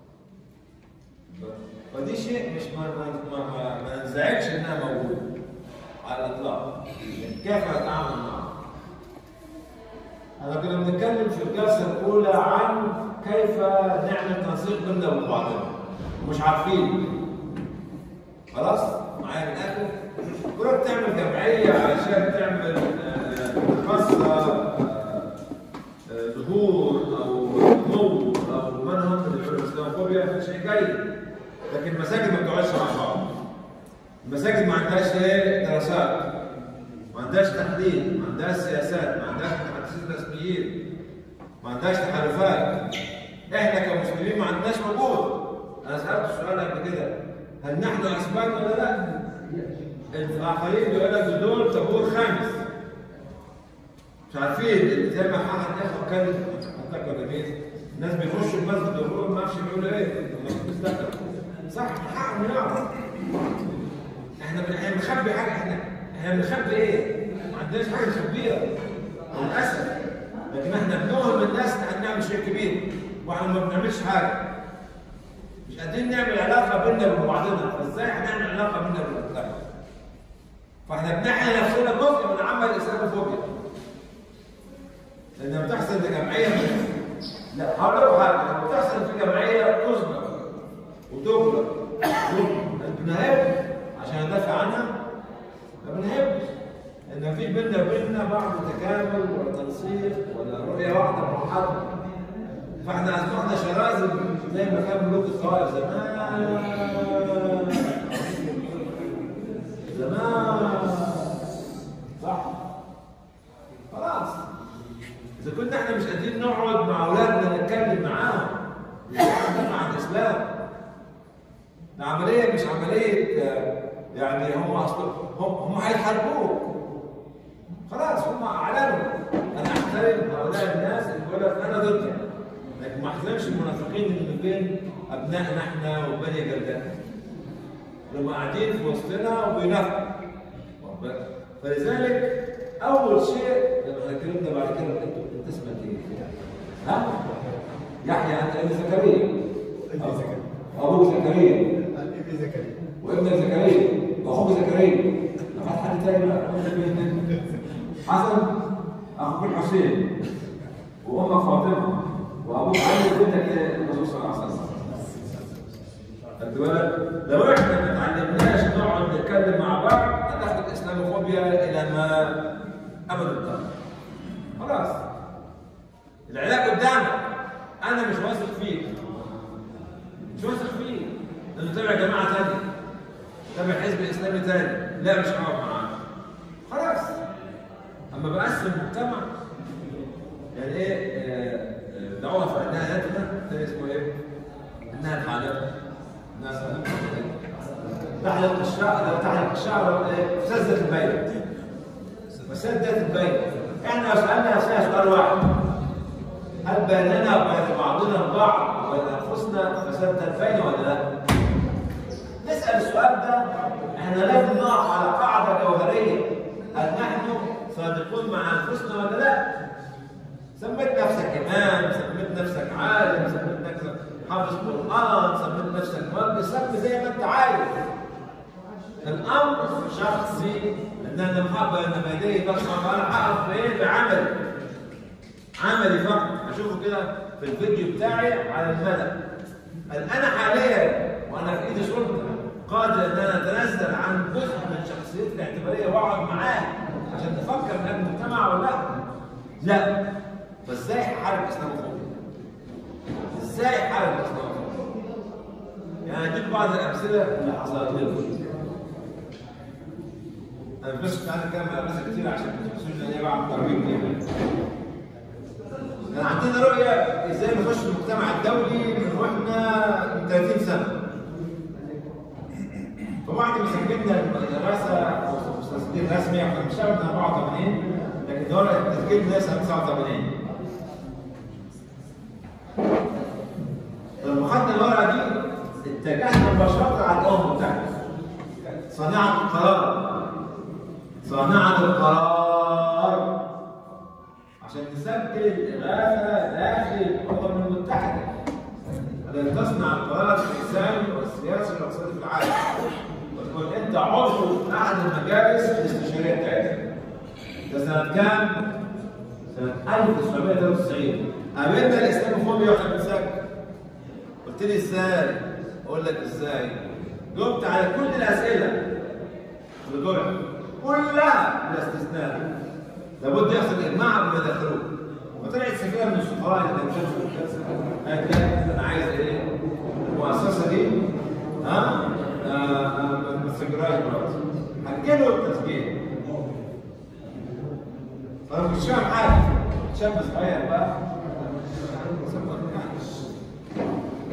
فدي شيء مش ما ما ما, ما, ما ننزعجش انها موجوده على الاطلاق كيف اتعامل معها؟ انا كنا بنتكلم في الجلسه الاولى عن كيف نعمل تنسيق بيننا وبين بعضنا مش عارفين خلاص معايا من الاخر كنت تعمل جمعيه عشان تعمل آه، قصه آه، آه، ظهور او نمو او منهج الاسلاموفوبيا شيء جيد لكن المساجد ما بتقعدش مع بعض المساجد ما عندهاش ايه دراسات ما عندهاش تحليل ما عندهاش سياسات ما عندهاش متحدثين رسميين ما عندهاش تحالفات احنا كمسلمين ما عندناش وجود انا سالت السؤال قبل كده هل نحن اسبان ولا لا؟ الاخرين بيقول لك دول طابور خامس مش عارفين زي ما احد اخر كان حضرتك ولا مين الناس بيخشوا المسجد يقولوا ما اعرفش بيقولوا ايه هم بيستقبلوا صح حقهم يعرف احنا بن- احنا بنخبي حاجه احنا احنا بنخبي ايه؟ ما عندناش حاجه نخبيها للاسف لكن احنا بنوهم الناس ان احنا بنعمل شيء كبير واحنا ما بنعملش حاجه مش قادرين نعمل علاقه بيننا وبين بعضنا فازاي هنعمل علاقه بيننا وبين بعضنا؟ فاحنا بنحيي نفسنا جزء من عمل الاسلاموفوبيا لانها بتحصل لجمعيه لا هقول لكم حاجه لما بتحصل في جمعيه تظلم وتغلق بنهب عشان ندافع عنها ما بنهبش لان مفيش بيننا وبيننا بعض تكامل ولا تنسيق ولا رؤيه واحده مع حد فاحنا اصبحنا شرائذ زي ما كان ملوك الطوائف زمان زمان صح خلاص اذا كنا احنا مش قادرين نقعد مع اولادنا نتكلم معاهم نتكلم عن الاسلام العمليه مش عمليه آه، يعني هم اصلا هم هم هيحاربوك خلاص هم اعلنوا انا احترم هؤلاء الناس اللي بيقول لك انا ضدك لكن ما احترمش المنافقين اللي بين ابنائنا احنا وبني جلدتنا لما قاعدين في وسطنا وبينافقوا واخد بالك؟ فلذلك اول شيء لما احنا اتكلمنا بعد كده انت انت اسمك ايه؟ ها؟ يحيى انت ابن زكريا ابن زكريا. ابوك زكريا ابن زكريا وابنك زكريا واخوك زكريا لقد حد تاني بقى حسن اخوك الحسين وامك فاطمه وابوك علي وبنتك الرسول صلى الله عليه وسلم خدت بالك؟ لو احنا ما اتعلمناش نقعد نتكلم مع بعض هتاخد الاسلاموفوبيا الى ما ابد الدهر. خلاص. العلاج قدامك. انا مش واثق فيك. مش واثق فيك. لانه تابع جماعه ثانيه. تابع حزب اسلامي ثاني. لا مش هقعد معاه. خلاص. اما بقسم المجتمع يعني ايه آه، آه، دعوه في نهايتنا ده اسمه ايه؟ انها الحالات الناس تحلق الشعر لو تحلق الشعر إيه؟ سدت البين وسدت البين احنا لو سالنا نفسنا سؤال واحد هل بيننا وبين بعضنا البعض وبين انفسنا فسدت البين ولا لا؟ نسال السؤال ده احنا لازم نقف على قاعده جوهريه هل نحن صادقون مع انفسنا ولا لا؟ سميت نفسك امام سميت نفسك عالم سميت نفسك حافظ قران سميت نفسك مؤلف سمي زي ما انت عايز الامر شخصي ان انا محب ان بيدي بصمه انا هعرف بايه بعملي عملي فقط اشوفه كده في الفيديو بتاعي على الملأ هل انا حاليا وانا في ايدي سلطه قادر ان انا اتنازل عن جزء من شخصيتي الاعتباريه واقعد معاه عشان نفكر من اجل المجتمع ولا لا؟ لا فازاي هحارب الاسلاموفوبيا؟ ازاي هحارب الاسلاموفوبيا؟ يعني اديك بعض الامثله اللي حصلت لي انا بس كنت عايز اتكلم عن امثله كتير عشان ما تحسوش ان انا بعمل ترويج ليها كان عندنا رؤيه ازاي نخش المجتمع الدولي من واحنا من 30 سنه فبعد ما سجلنا المدرسه تسجيل رسمي احنا بنشتغل من 84 لكن دورة التسجيل بدأ سنه 89 لما خدنا الورقه دي اتجهنا مباشره على الام بتاعتنا صانعه القرار صانعه القرار عشان نسجل إغاثة داخل الأمم المتحدة التي تصنع القرار الإنساني والسياسي والاقتصادي في العالم وتكون أنت عضو في أحد المجالس الاستشارية بتاعتها ده سنة كام؟ سنة 1993 قابلنا الإسلاموفوبيا وإحنا بنسجل قلت لي إزاي؟ أقول لك إزاي؟ جاوبت على كل الأسئلة اللي جوه كلها بلا استثناء لابد يحصل اجماع قبل ما يدخلوه وطلعت سفينه من السفراء اللي كانت قالت لي انا عايز ايه؟ المؤسسه دي ها؟ آه، آه، ما تسجلهاش دلوقتي هتجيله التسجيل فانا مش فاهم حاجه شاب صغير بقى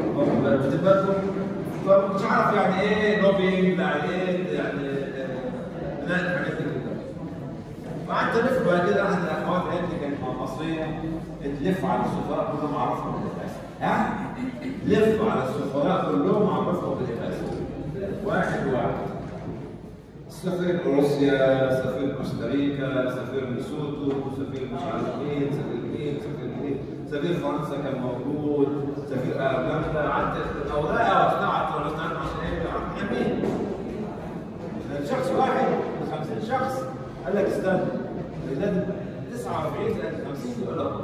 بتبقى فمش عارف يعني ايه لوبينج يعني ايه يعني ابناء الحاجات دي كلها فقعدت الف بعد كده احد الاخوات قالت لي كانت مصريه تلف على السفراء كلهم عرفهم بالافاسه ها لف على السفراء كلهم عرفهم بالافاسه واحد واحد سفير روسيا سفير كوستاريكا سفير ليسوتو سفير مش عارف مين سفير مين سفير مين سفير فرنسا كان موجود سفير ايرلندا قعدت الاوراق واقتنعت ولا اقتنعت عشان ايه احنا مين؟ شخص واحد من 50 شخص قال لك استنى لازم 49 زائد 50 يبقى 11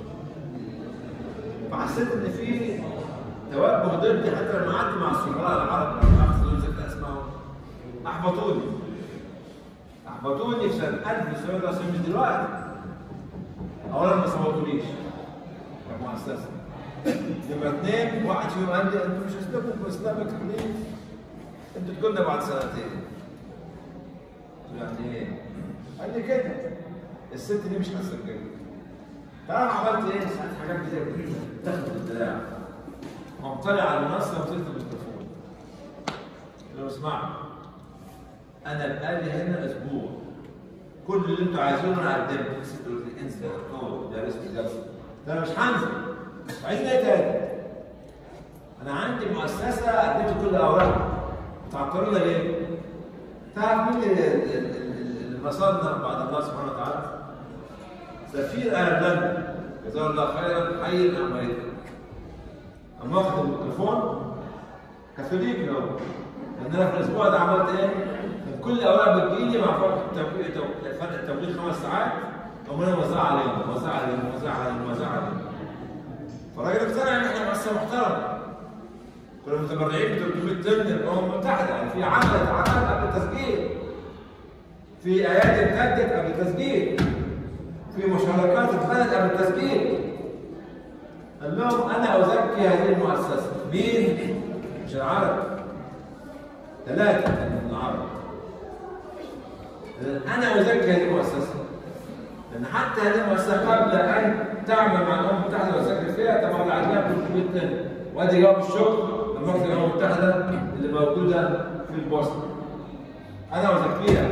فحسيت ان في توجه ضدي حتى لما قعدت مع السفراء العرب لما قعدت دول ذكر اسمائهم احبطوني احبطوني في سنه 1990 مش دلوقتي اولا ما صوتوليش كمؤسسه نمرة اثنين واحد فيهم قال لي انتوا مش اسلامكم اسلامك ليه؟ انتوا تقولنا بعد سنتين قلت له يعني ايه؟ قال لي كده الست دي مش هتسجل فانا عملت ايه؟ ساعات حاجات زي كده تاخد الدراع قمت طالع على المنصه ومسكت الميكروفون لو اسمعوا انا بقالي هنا اسبوع كل اللي انتوا عايزينه انا قدمت ست قلت لي انزل يا دكتور درست جلسه ده انا مش هنزل عايزين ايه تاني؟ انا عندي مؤسسه قدمت كل الاوراق تعطلونا ليه؟ تعرف مين اللي- اللي اللي نصرنا بعد الله سبحانه وتعالى؟ سفير ايرلندا جزاه الله خيرا حي امريكا قام واخد الميكروفون كاثوليك لو لان انا في الاسبوع ده عملت ايه؟ كان كل الاوراق بتجيلي مع فرق التبليغ فرق التبليغ خمس ساعات قام انا موزعها عليهم موزعها عليهم موزعها عليهم موزعها عليهم فالراجل اقتنع ان احنا مؤسسه محترمه كنا متبرعين ب 300 طن الامم المتحده يعني في عمل اتعمل قبل التسجيل في ايادي اتجدت قبل التسجيل في مشاركات اتخذت قبل التسجيل قال لهم انا ازكي هذه المؤسسه مين؟ مش العرب ثلاثه من العرب انا ازكي هذه المؤسسه لان حتى هذه المؤسسه قبل ان تعمل مع الامم المتحده وتسجل فيها تبرعت لها ب 300 طن وادي جواب الشكر لمجلس الامم المتحده اللي موجوده في البوسنه انا ازكيها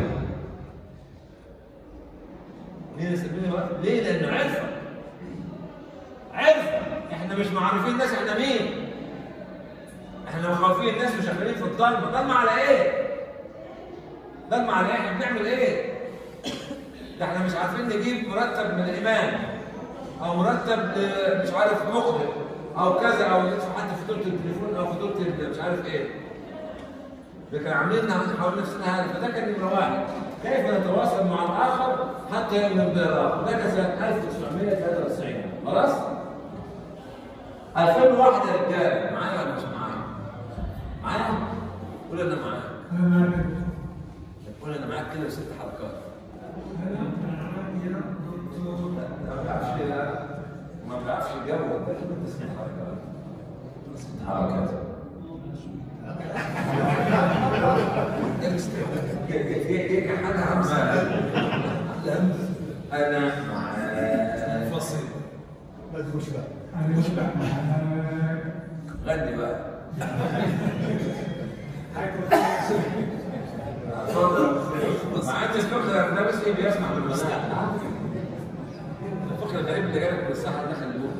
مين يسميني وقت؟ ليه؟ لانه عرفه عرفه احنا مش معرفين الناس احنا مين احنا مخاوفين الناس وشغالين في الضلمه ضلمه على ايه؟ ضلمه على ايه؟ احنا بنعمل ايه؟ ده احنا مش عارفين نجيب مرتب من الامام او مرتب ل- مش عارف مخبر او كذا او ندفع حتى فاتوره التليفون او فاتوره ال- مش عارف ايه لكن عاملين حول نفسنا هذا فده كان نمره واحد كيف نتواصل مع الاخر حتى يؤمن بالاخر ده كان سنه 1993 خلاص 2001 يا رجاله معايا ولا مش معايا؟ معايا؟ قول انا معاك قول انا معاك كده بست حركات ما بعرفش ما بعرفش الجو ده ست حركات ست حركات هيك حدا عمال انا فصل غني بقى اتفضل مع ان الفقره ده بس ايه بيسمع بالمساحه الفقره الغريب اللي جالك من الساحه ده خلوه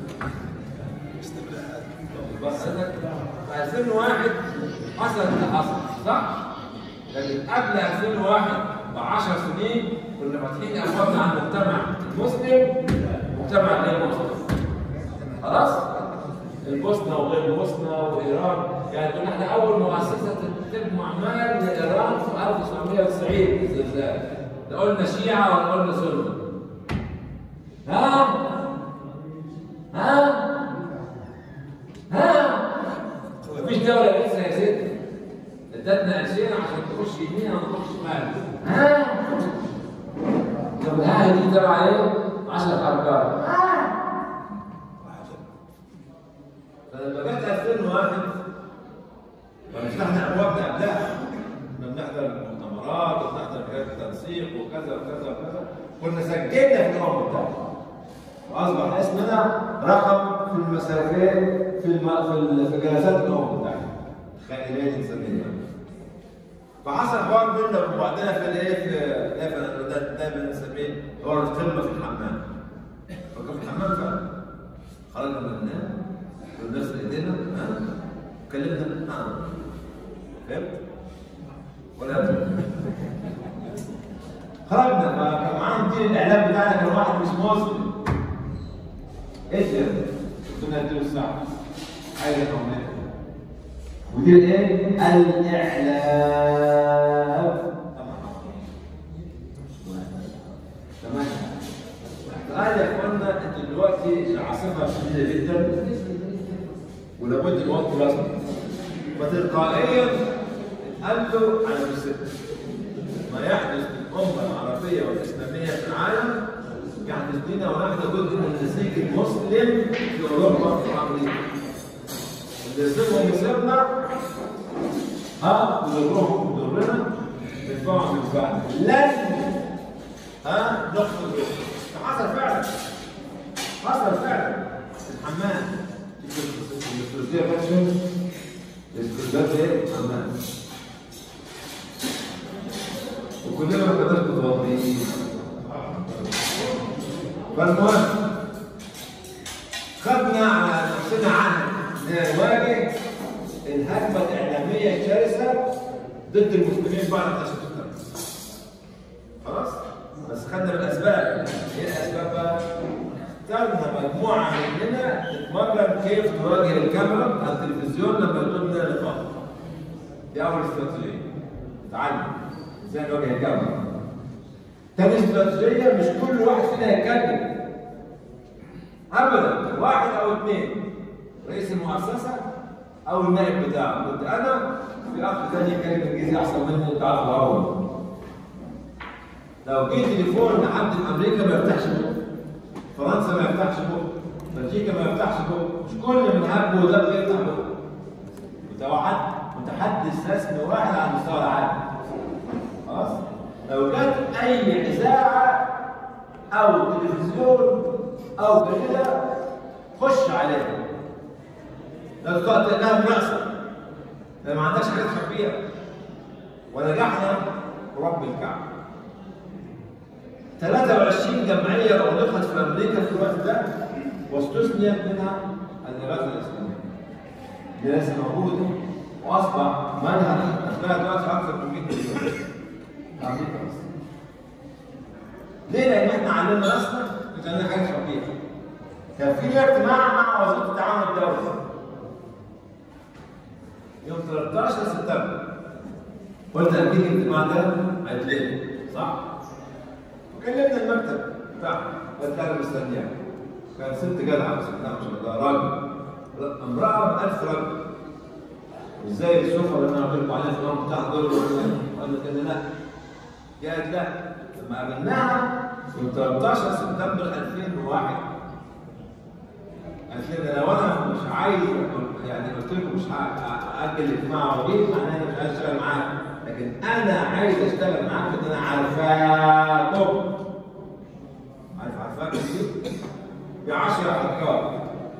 بس انا في 2001 حصل اللي حصل صح؟ لكن قبل 2001 ب 10 سنين كنا فاتحين ابوابنا على المجتمع المسلم مجتمع غير مسلم خلاص؟ البوسنه وغير البوسنه وايران يعني كنا احنا اول مؤسسه تجمع مال لايران في 1990 الزلزال لا قلنا شيعه ولا قلنا سنه ها؟ ها؟ ها؟ مفيش دولة لسه يا ست ادتنا قرشين عشان تخش يمين او تخش شمال ها؟ طب الها دي تبع ايه؟ 10 ارقام فلما جت 2001 فتحنا ابوابنا قبلها كنا بنحضر المؤتمرات وبنحضر حاجات التنسيق وكذا وكذا وكذا كنا سجلنا في الامم المتحده واصبح اسمنا رقم في المسافات في الم... في, ال... في جلسات الامم المتحده تخيل ايه نسميها فحصل حوار بيننا وبعدين في الايه في دايما ده دايما نسميه حوار القمه في الحمام فكان في الحمام فعلا خرجنا من النوم ونغسل ايدينا ها كلمنا ها فهمت؟ ولا خرجنا فكان معانا مدير الاعلام بتاعنا كان واحد مش مسلم ايش ده؟ كنا نديله الساعه حاجه قوميه مدير ايه؟ الاعلام تمام تعالى يا اخوانا انتوا دلوقتي العاصفه شديده جدا ولابد الوقت لازم فتلقائيا قالوا على الست ما يحدث في الامه العربيه والاسلاميه في العالم يحدث بنا ونحن جزء من النسيج المسلم في اوروبا وامريكا اللي يسيبهم يسيبنا ها يضرهم يضرنا ندفعهم من بعد لن ها نخطئ حصل فعلا حصل فعلا الحمام الاستراتيجيه فاشن الاستراتيجيه ايه؟ حمام وكلنا ما كناش متوضئين فالمهم خدنا على نفسنا عهد نواجه الهجمه الاعلاميه الشرسه ضد المسلمين بعد 11 سبتمبر خلاص بس خدنا بالاسباب ايه الاسباب بقى؟ اخترنا مجموعه مننا تتمرن كيف تواجه الكاميرا على التلفزيون لما يكون لنا لقاء دي اول استراتيجيه تعلم ازاي نواجه الكاميرا تاني استراتيجيه مش كل واحد فينا يتكلم ابدا واحد او اثنين رئيس المؤسسه او النائب بتاعه كنت انا في اخ تاني يتكلم انجليزي احسن مني انت عارف العربي لو جه تليفون لحد في امريكا ما يفتحش بقه فرنسا ما يفتحش بقه بلجيكا ما يفتحش بقه مش كل من هب وده بيفتح بقه متوحد متحدث رسمي واحد على مستوى العالم خلاص لو جت اي اذاعه او تلفزيون او جريده خش عليها لا تقعد لها بنفسك لان ما عندكش حاجات تخبيها ونجحنا برب الكعبه 23 جمعيه اغلقت في امريكا في الوقت ده واستثنيت منها الإغاثة الإسلامية. دي لسه موجودة وأصبح منهج أسمها دلوقتي أكثر من 100 مليون. أمريكا بس. ليه؟ لأن إحنا علمنا راسنا وكان حاجة خطيرة. كان في اجتماع مع وزارة التعاون الدولي. يوم 13 سبتمبر. قلت أكيد الاجتماع ده هيتلغي صح؟ وكلمنا المكتب بتاعنا قلت انا مستنيها كان ست جدعه بس ما شاء الله راجل لا، امراه ب 1000 رجل ازاي السفر اللي انا قلت لكم عليها في الامر بتاع دول قالت ان لا قالت لا لما قابلناها في 13 سبتمبر 2001 قالت لنا لو انا مش عايز يعني قلت لكم مش هاجل الاجتماع وجيت معناه انا مش عايز اشتغل معاكم لكن انا عايز اشتغل معاكم ان انا عارفاكم عارف عارفاكم دي ب 10 ارقام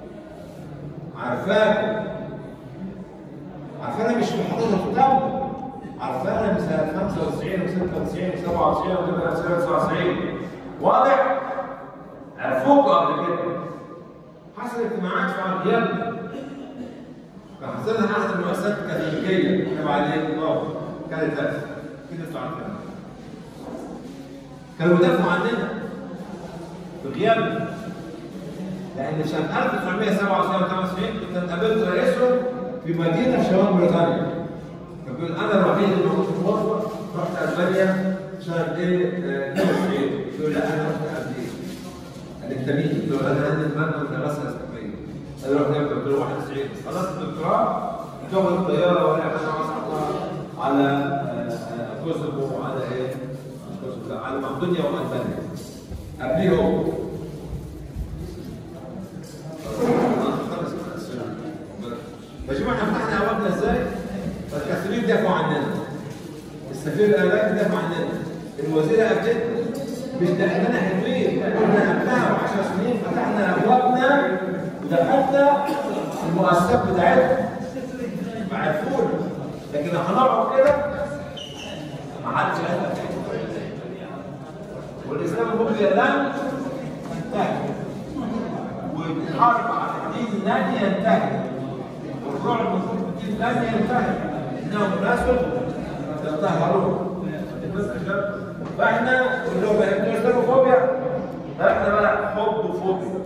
عارفاكم عارفانا مش محطوطه في الدم عارفانا من سنه 95 و96 و97 و99 واضح؟ عرفوكوا قبل كده حصل اجتماعات في عربيات فحصلنا احد المؤسسات الكاثوليكيه تبع الله كانت هدف كده في عربيات كانوا بيدافعوا عننا بغيابنا لان سنه 1997 98 كنت قابلت رئيسهم في مدينه في شمال بريطانيا كان بيقول انا الوحيد اللي موجود في اوروبا رحت المانيا سنه ايه؟ آه، 92 يقول لا انا رحت امريكا قال انت مين؟ قلت له انا عندي الماده من الدراسه الاسلاميه قال له رحت امتى؟ قلت له 91 خلصت الدكتوراه جوه الطياره وانا انا الله على آه، آه، كوسوفو وعلى ايه؟ مش كوسوفو لا على مقدونيا والبانيا قبليه هو يا جماعه احنا فتحنا ابوابنا ازاي؟ فالكاثوليك دافعوا عننا السفير الامريكي دافع عننا الوزيره قابلتنا مش لاننا حلوين لا كنا قبلها ب 10 سنين فتحنا ابوابنا ودخلنا المؤسسات بتاعتنا فعرفونا لكن هنقعد كده الفكره لن تنتهي والحرب على الدين لن ينتهي والرعب من الدين لن ينتهي انهم ناس يتطهرون فاحنا اللي هو بيحبوا فوبيا احنا بقى حب فوبيا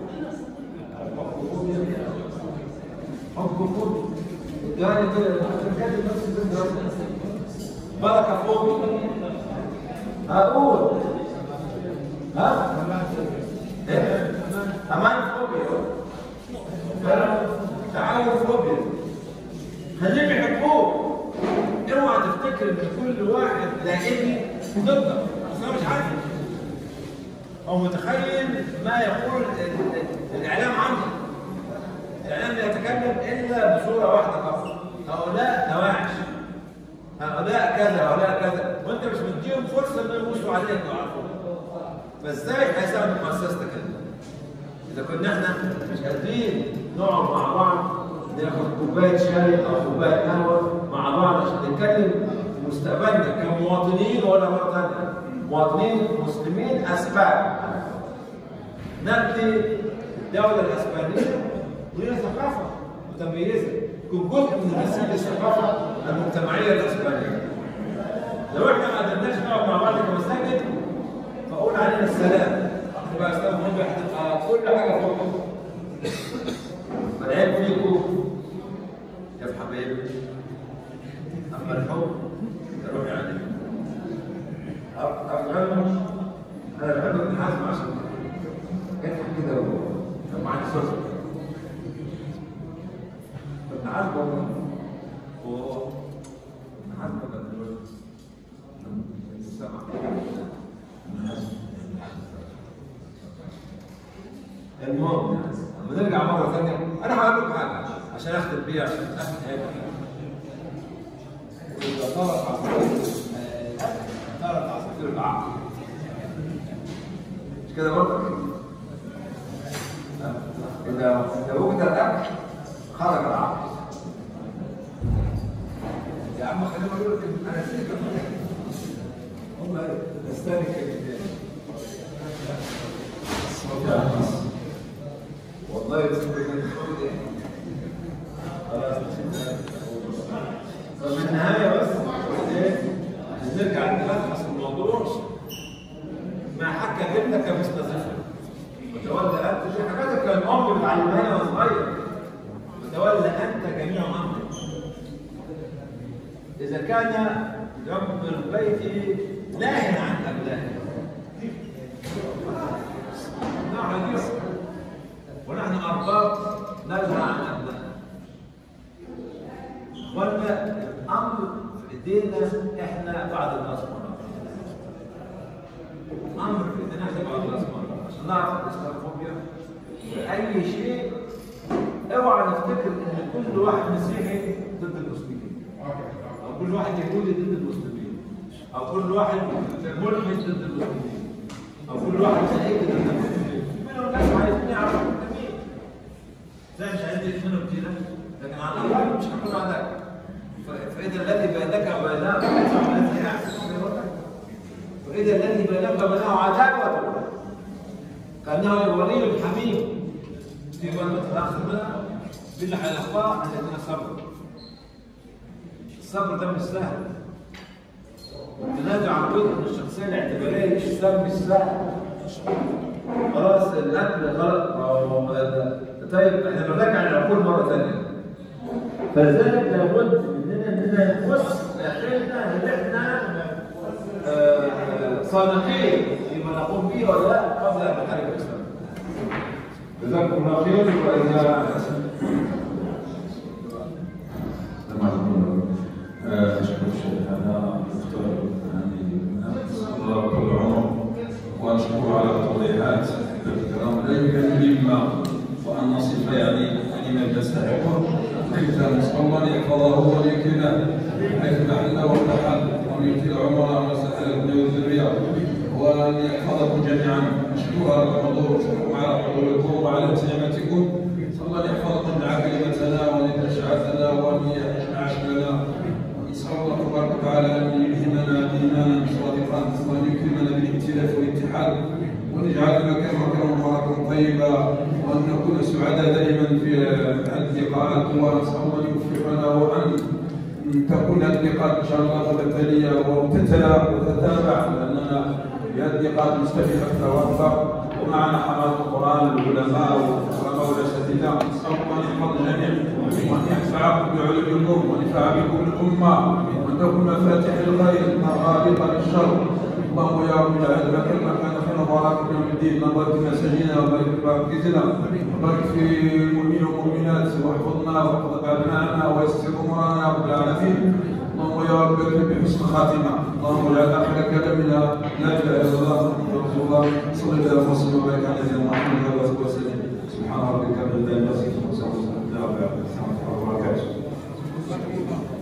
حب فوبيا يعني كده بتتكلم نفس الفكره بركه فوبيا هقول ها ايه امان فوبيا تعاون فوبيا خليهم يحبوك اوعى تفتكر ان كل واحد لائمي ضدك بس انا مش عارف او متخيل ما يقول ال- ال- الاعلام عنه الاعلام لا يتكلم الا بصوره واحده فقط هؤلاء نواعش هؤلاء كذا هؤلاء كذا وانت مش مديهم فرصه انهم يبصوا عليك ويعرفوك فازاي هيساعدوا مؤسستك انت؟ اذا كنا احنا مش قادرين نقعد مع بعض ناخد كوبايه شاي او كوبايه قهوه مع بعض عشان نتكلم في مستقبلنا كمواطنين ولا مره ثانيه مواطنين مسلمين اسباب نبني الدوله الاسبانيه وهي ثقافه متميزه تكون جزء من هذه الثقافه المجتمعيه الاسبانيه لو احنا ما قدرناش نقعد مع بعض كمساجد فقول علينا السلام تبقى اسلام هم هتبقى كل حاجه فوق فالعيب فيكم يا حبيبي اما الحب روح يعني افهمه انا بحب ابن حزم عشان كان كده كان معاك صوت ابن حزم هو ابن حزم كان دلوقتي السمع ابن حزم المهم لما نرجع مره ثانيه انا هقول لكم حاجه عشان اختم بيها عشان اختم حياتي اذا طارت عصافير طارت عصافير العقل مش كده برضه؟ اذا اذا وجد الاكل خرج العقل يا عم خليني اقول لك انا نسيت هم استنى كلمتين والله يتصدق ان الخروج ده خلاص ففي النهايه بس ايه نرجع نلخص الموضوع ما حكى جدك مستضيفه وتولى انت في حاجات كان الام بتعلمها وانا صغير وتولى انت جميع امرك اذا كان رب البيت ناهي عن ابنائه نعم يسر ونحن أرباب ننهى عن أبنائنا وأن الأمر في إيدينا إحنا بعد الناس مرة أمر في إيدينا إحنا بعد الناس مرة عشان نعرف الإسلاموفوبيا أي شيء اوعى نفتكر إن كل واحد مسيحي ضد المسلمين أو كل واحد يهودي ضد المسلمين أو كل واحد ملحد ضد المسلمين أو كل واحد سعيد ضد المسلمين منهم ناس عايزين يعرفوا المسلمين زي مش عايزين يدفنوا كتير لكن على الاقل مش هيكون عندك فاذا الذي بينك وبينه الذي واذا الذي بينك وبينه عداوه كانه الولي الحميم في من تاخذ منها بالله على الاخطاء الذين صبروا الصبر ده مش سهل التنازع عن جزء من الشخصيه الاعتباريه مش سهل مش سهل خلاص الاكل غلط أو طيب احنا بنرجع العقول مره ثانيه فلذلك لابد مننا اننا نبص داخلنا هل احنا آه، صادقين فيما نقوم به ولا لا قبل ان نحارب الاسلام جزاكم الله خير واذا أشكر الشيخ هذا الدكتور هاني الله طول عمره وأشكر على التوضيحات الكرام لا يمكن مما وأن نصف يعني لمن يستحقه كيف نسأل الله أن يحفظه ويكرمه حيث محله وارتحل وأن يطيل عمره ويسهل ابنه والذرية وأن يحفظكم جميعا أشكر على الحضور أشكركم على حضوركم وعلى نعمتكم نسأل الله أن يحفظكم من كلمتنا وأن يتشعثنا وأن يعش لنا نسأل الله تبارك وتعالى أن يلهمنا إيمانا صادقا وأن يكرمنا بالائتلاف والاتحاد وأن تجعل مكان مكان مباركا طيبا وان نكون سعداء دائما في هذه اللقاءات ونسال الله ان يوفقنا وان تكون هذه اللقاءات ان شاء الله متتاليه وتتلا وتتابع لاننا في هذه اللقاءات نستفيد اكثر واكثر ومعنا حماة القران العلماء والعلماء والاساتذه نسال الله ان يحفظ الجميع وان ينفعكم بعلومكم وينفع بكم الامه وان تكون مفاتيح الخير مغاليق للشر اللهم يا رب العالمين ما كان كان خير وبارك في يوم الدين اللهم بارك في مساجدنا وبارك في مراكزنا وبارك في المؤمنين والمؤمنات واحفظنا واحفظ ابنائنا ويسر امورنا يا رب العالمين اللهم يا رب اكرم بحسن خاتمه اللهم اجعل اخر كلامنا لا اله الا الله محمد رسول الله صلى الله وسلم وبارك على نبينا محمد وعلى اله وسلم سبحان ربك رب العزه عما يصفون وسلام على المرسلين والحمد لله رب العالمين ورحمه الله وبركاته